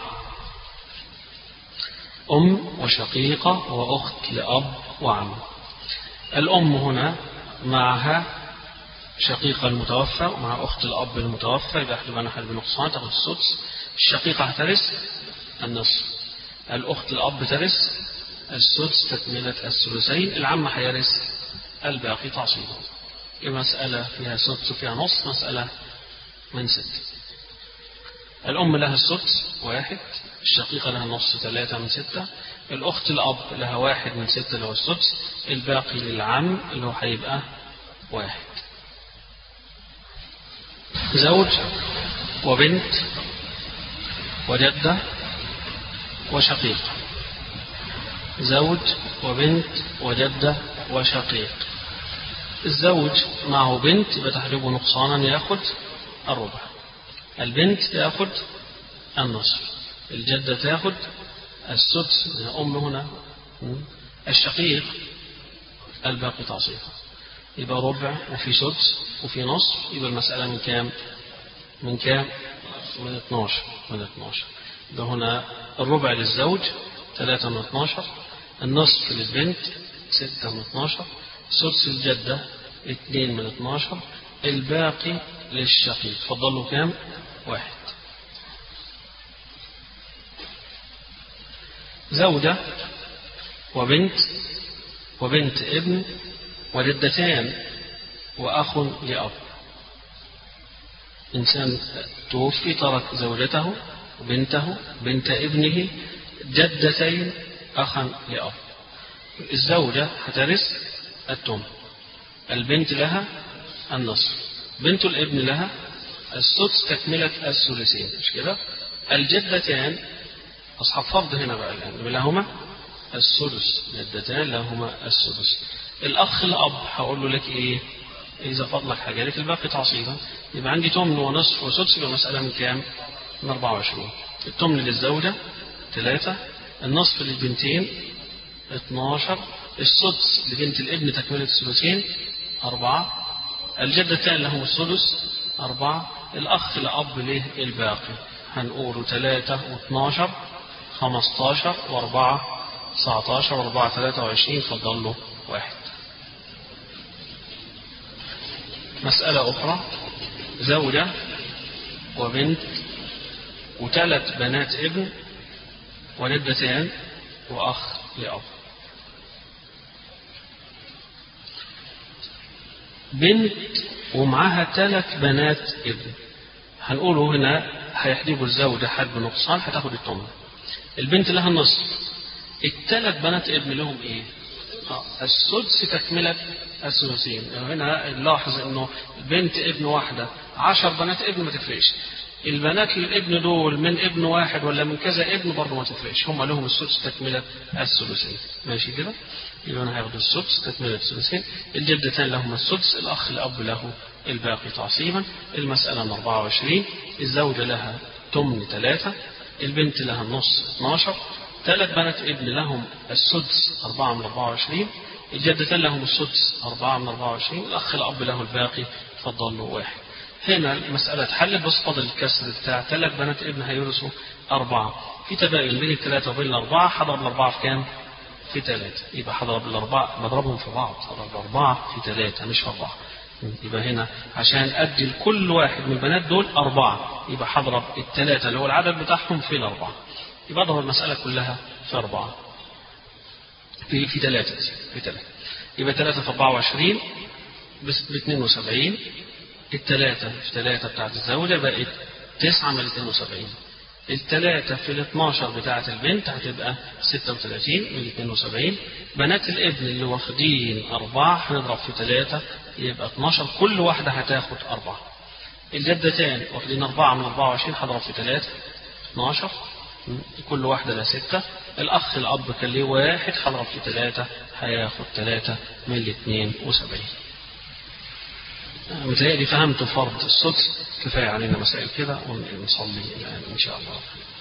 [SPEAKER 1] أم وشقيقة وأخت لأب وعم الأم هنا معها شقيقة المتوفى ومع أخت الأب المتوفى يبقى احنا بنحل بنقصان تاخد السدس الشقيقة هترث النصف الأخت الأب ترث السدس تكملة الثلثين العم هيرث الباقي تعصيبا مسألة فيها سدس وفيها نص مسألة من ست الأم لها السدس واحد الشقيقة لها نص ثلاثة من ستة الأخت الأب لها واحد من ستة اللي هو السدس الباقي للعم اللي هو هيبقى واحد زوج وبنت وجدة وشقيق زوج وبنت وجدة وشقيق الزوج معه بنت يبقى تحجبه نقصانا ياخد الربع البنت تاخد النصف الجدة تاخد السدس أم هنا الشقيق الباقي تعصيبا يبقى ربع وفي سدس وفي نصف يبقى المسألة من كام؟ من كام؟ من 12 من 12 يبقى هنا الربع للزوج 3 من 12 النصف للبنت 6 من 12 سدس الجدة 2 من 12 الباقي للشقيق فضل له كام؟ واحد زوجة وبنت وبنت ابن وجدتان وأخ لأب إنسان توفي ترك زوجته وبنته بنت ابنه جدتين أخا لأب الزوجة هترث التم البنت لها النصف بنت الابن لها السدس تكملة الثلثين مش كده الجدتان أصحاب فرض هنا بقى الآن لهما السدس جدتان لهما السدس الأخ الأب هقول له لك إيه إذا فضلك حاجة لك الباقي تعصيبا يبقى عندي تمن ونصف وسدس يبقى مسألة من كام؟ من 24 التمن للزوجة ثلاثة النصف للبنتين 12 السدس لبنت الابن تكملة الثلثين أربعة الجدتان لهم السدس أربعة الأخ لأب له الباقي هنقوله ثلاثة واثناشر خمستاشر وأربعة تسعتاشر وأربعة ثلاثة وعشرين فضل له واحد مسألة أخرى زوجة وبنت وثلاث بنات ابن وجدتان وأخ لأب بنت ومعاها ثلاث بنات ابن هنقوله هنا هيحجبوا الزوجة حجب نقصان هتاخد الثمن البنت لها النصف الثلاث بنات ابن لهم ايه؟ آه. السدس تكملة الثلثين هنا نلاحظ انه بنت ابن واحدة عشر بنات ابن ما تفرقش البنات للابن دول من ابن واحد ولا من كذا ابن برضه ما تفرقش هم لهم السدس تكملة الثلثين ماشي كده يبقى انا هاخد السدس تكملة الثلثين الجدتان لهم السدس الاخ الاب له الباقي تعصيبا المسألة من 24 الزوجة لها تمن ثلاثة البنت لها النص 12 ثلاث بنات ابن لهم السدس 4 من 24 الجدتان لهم السدس 4 من 24 الأخ الأب له الباقي فضل له واحد هنا المسألة اتحلت بس فضل الكسر بتاع ثلاث بنات ابن هيورثوا أربعة في تباين بين الثلاثة وبين الأربعة حضرب الأربعة في كام؟ في ثلاثة يبقى حضرب الأربعة مضربهم في بعض حضرب الأربعة في ثلاثة مش في أربعة يبقى هنا عشان أدي لكل واحد من البنات دول أربعة يبقى حضرب الثلاثة اللي هو العدد بتاعهم في الأربعة يبقى اضرب المسألة كلها في أربعة في في ثلاثة في ثلاثة يبقى ثلاثة في 24 ب 72 الثلاثة في ثلاثة بتاعت الزوجة بقت 9 من 72 التلاتة في ال 12 بتاعة البنت هتبقى 36 من 72 بنات الابن اللي واخدين أربعة هنضرب في تلاتة يبقى 12 كل واحدة هتاخد أربعة الجدتان واخدين أربعة من 24 هضرب في تلاتة 12 كل واحدة لها ستة الأخ الأب كان ليه واحد هضرب في تلاتة هياخد تلاتة من ال 72 متهيألي فهمت فرض السدس كفاية علينا مسائل كده ونصلي الآن إن شاء الله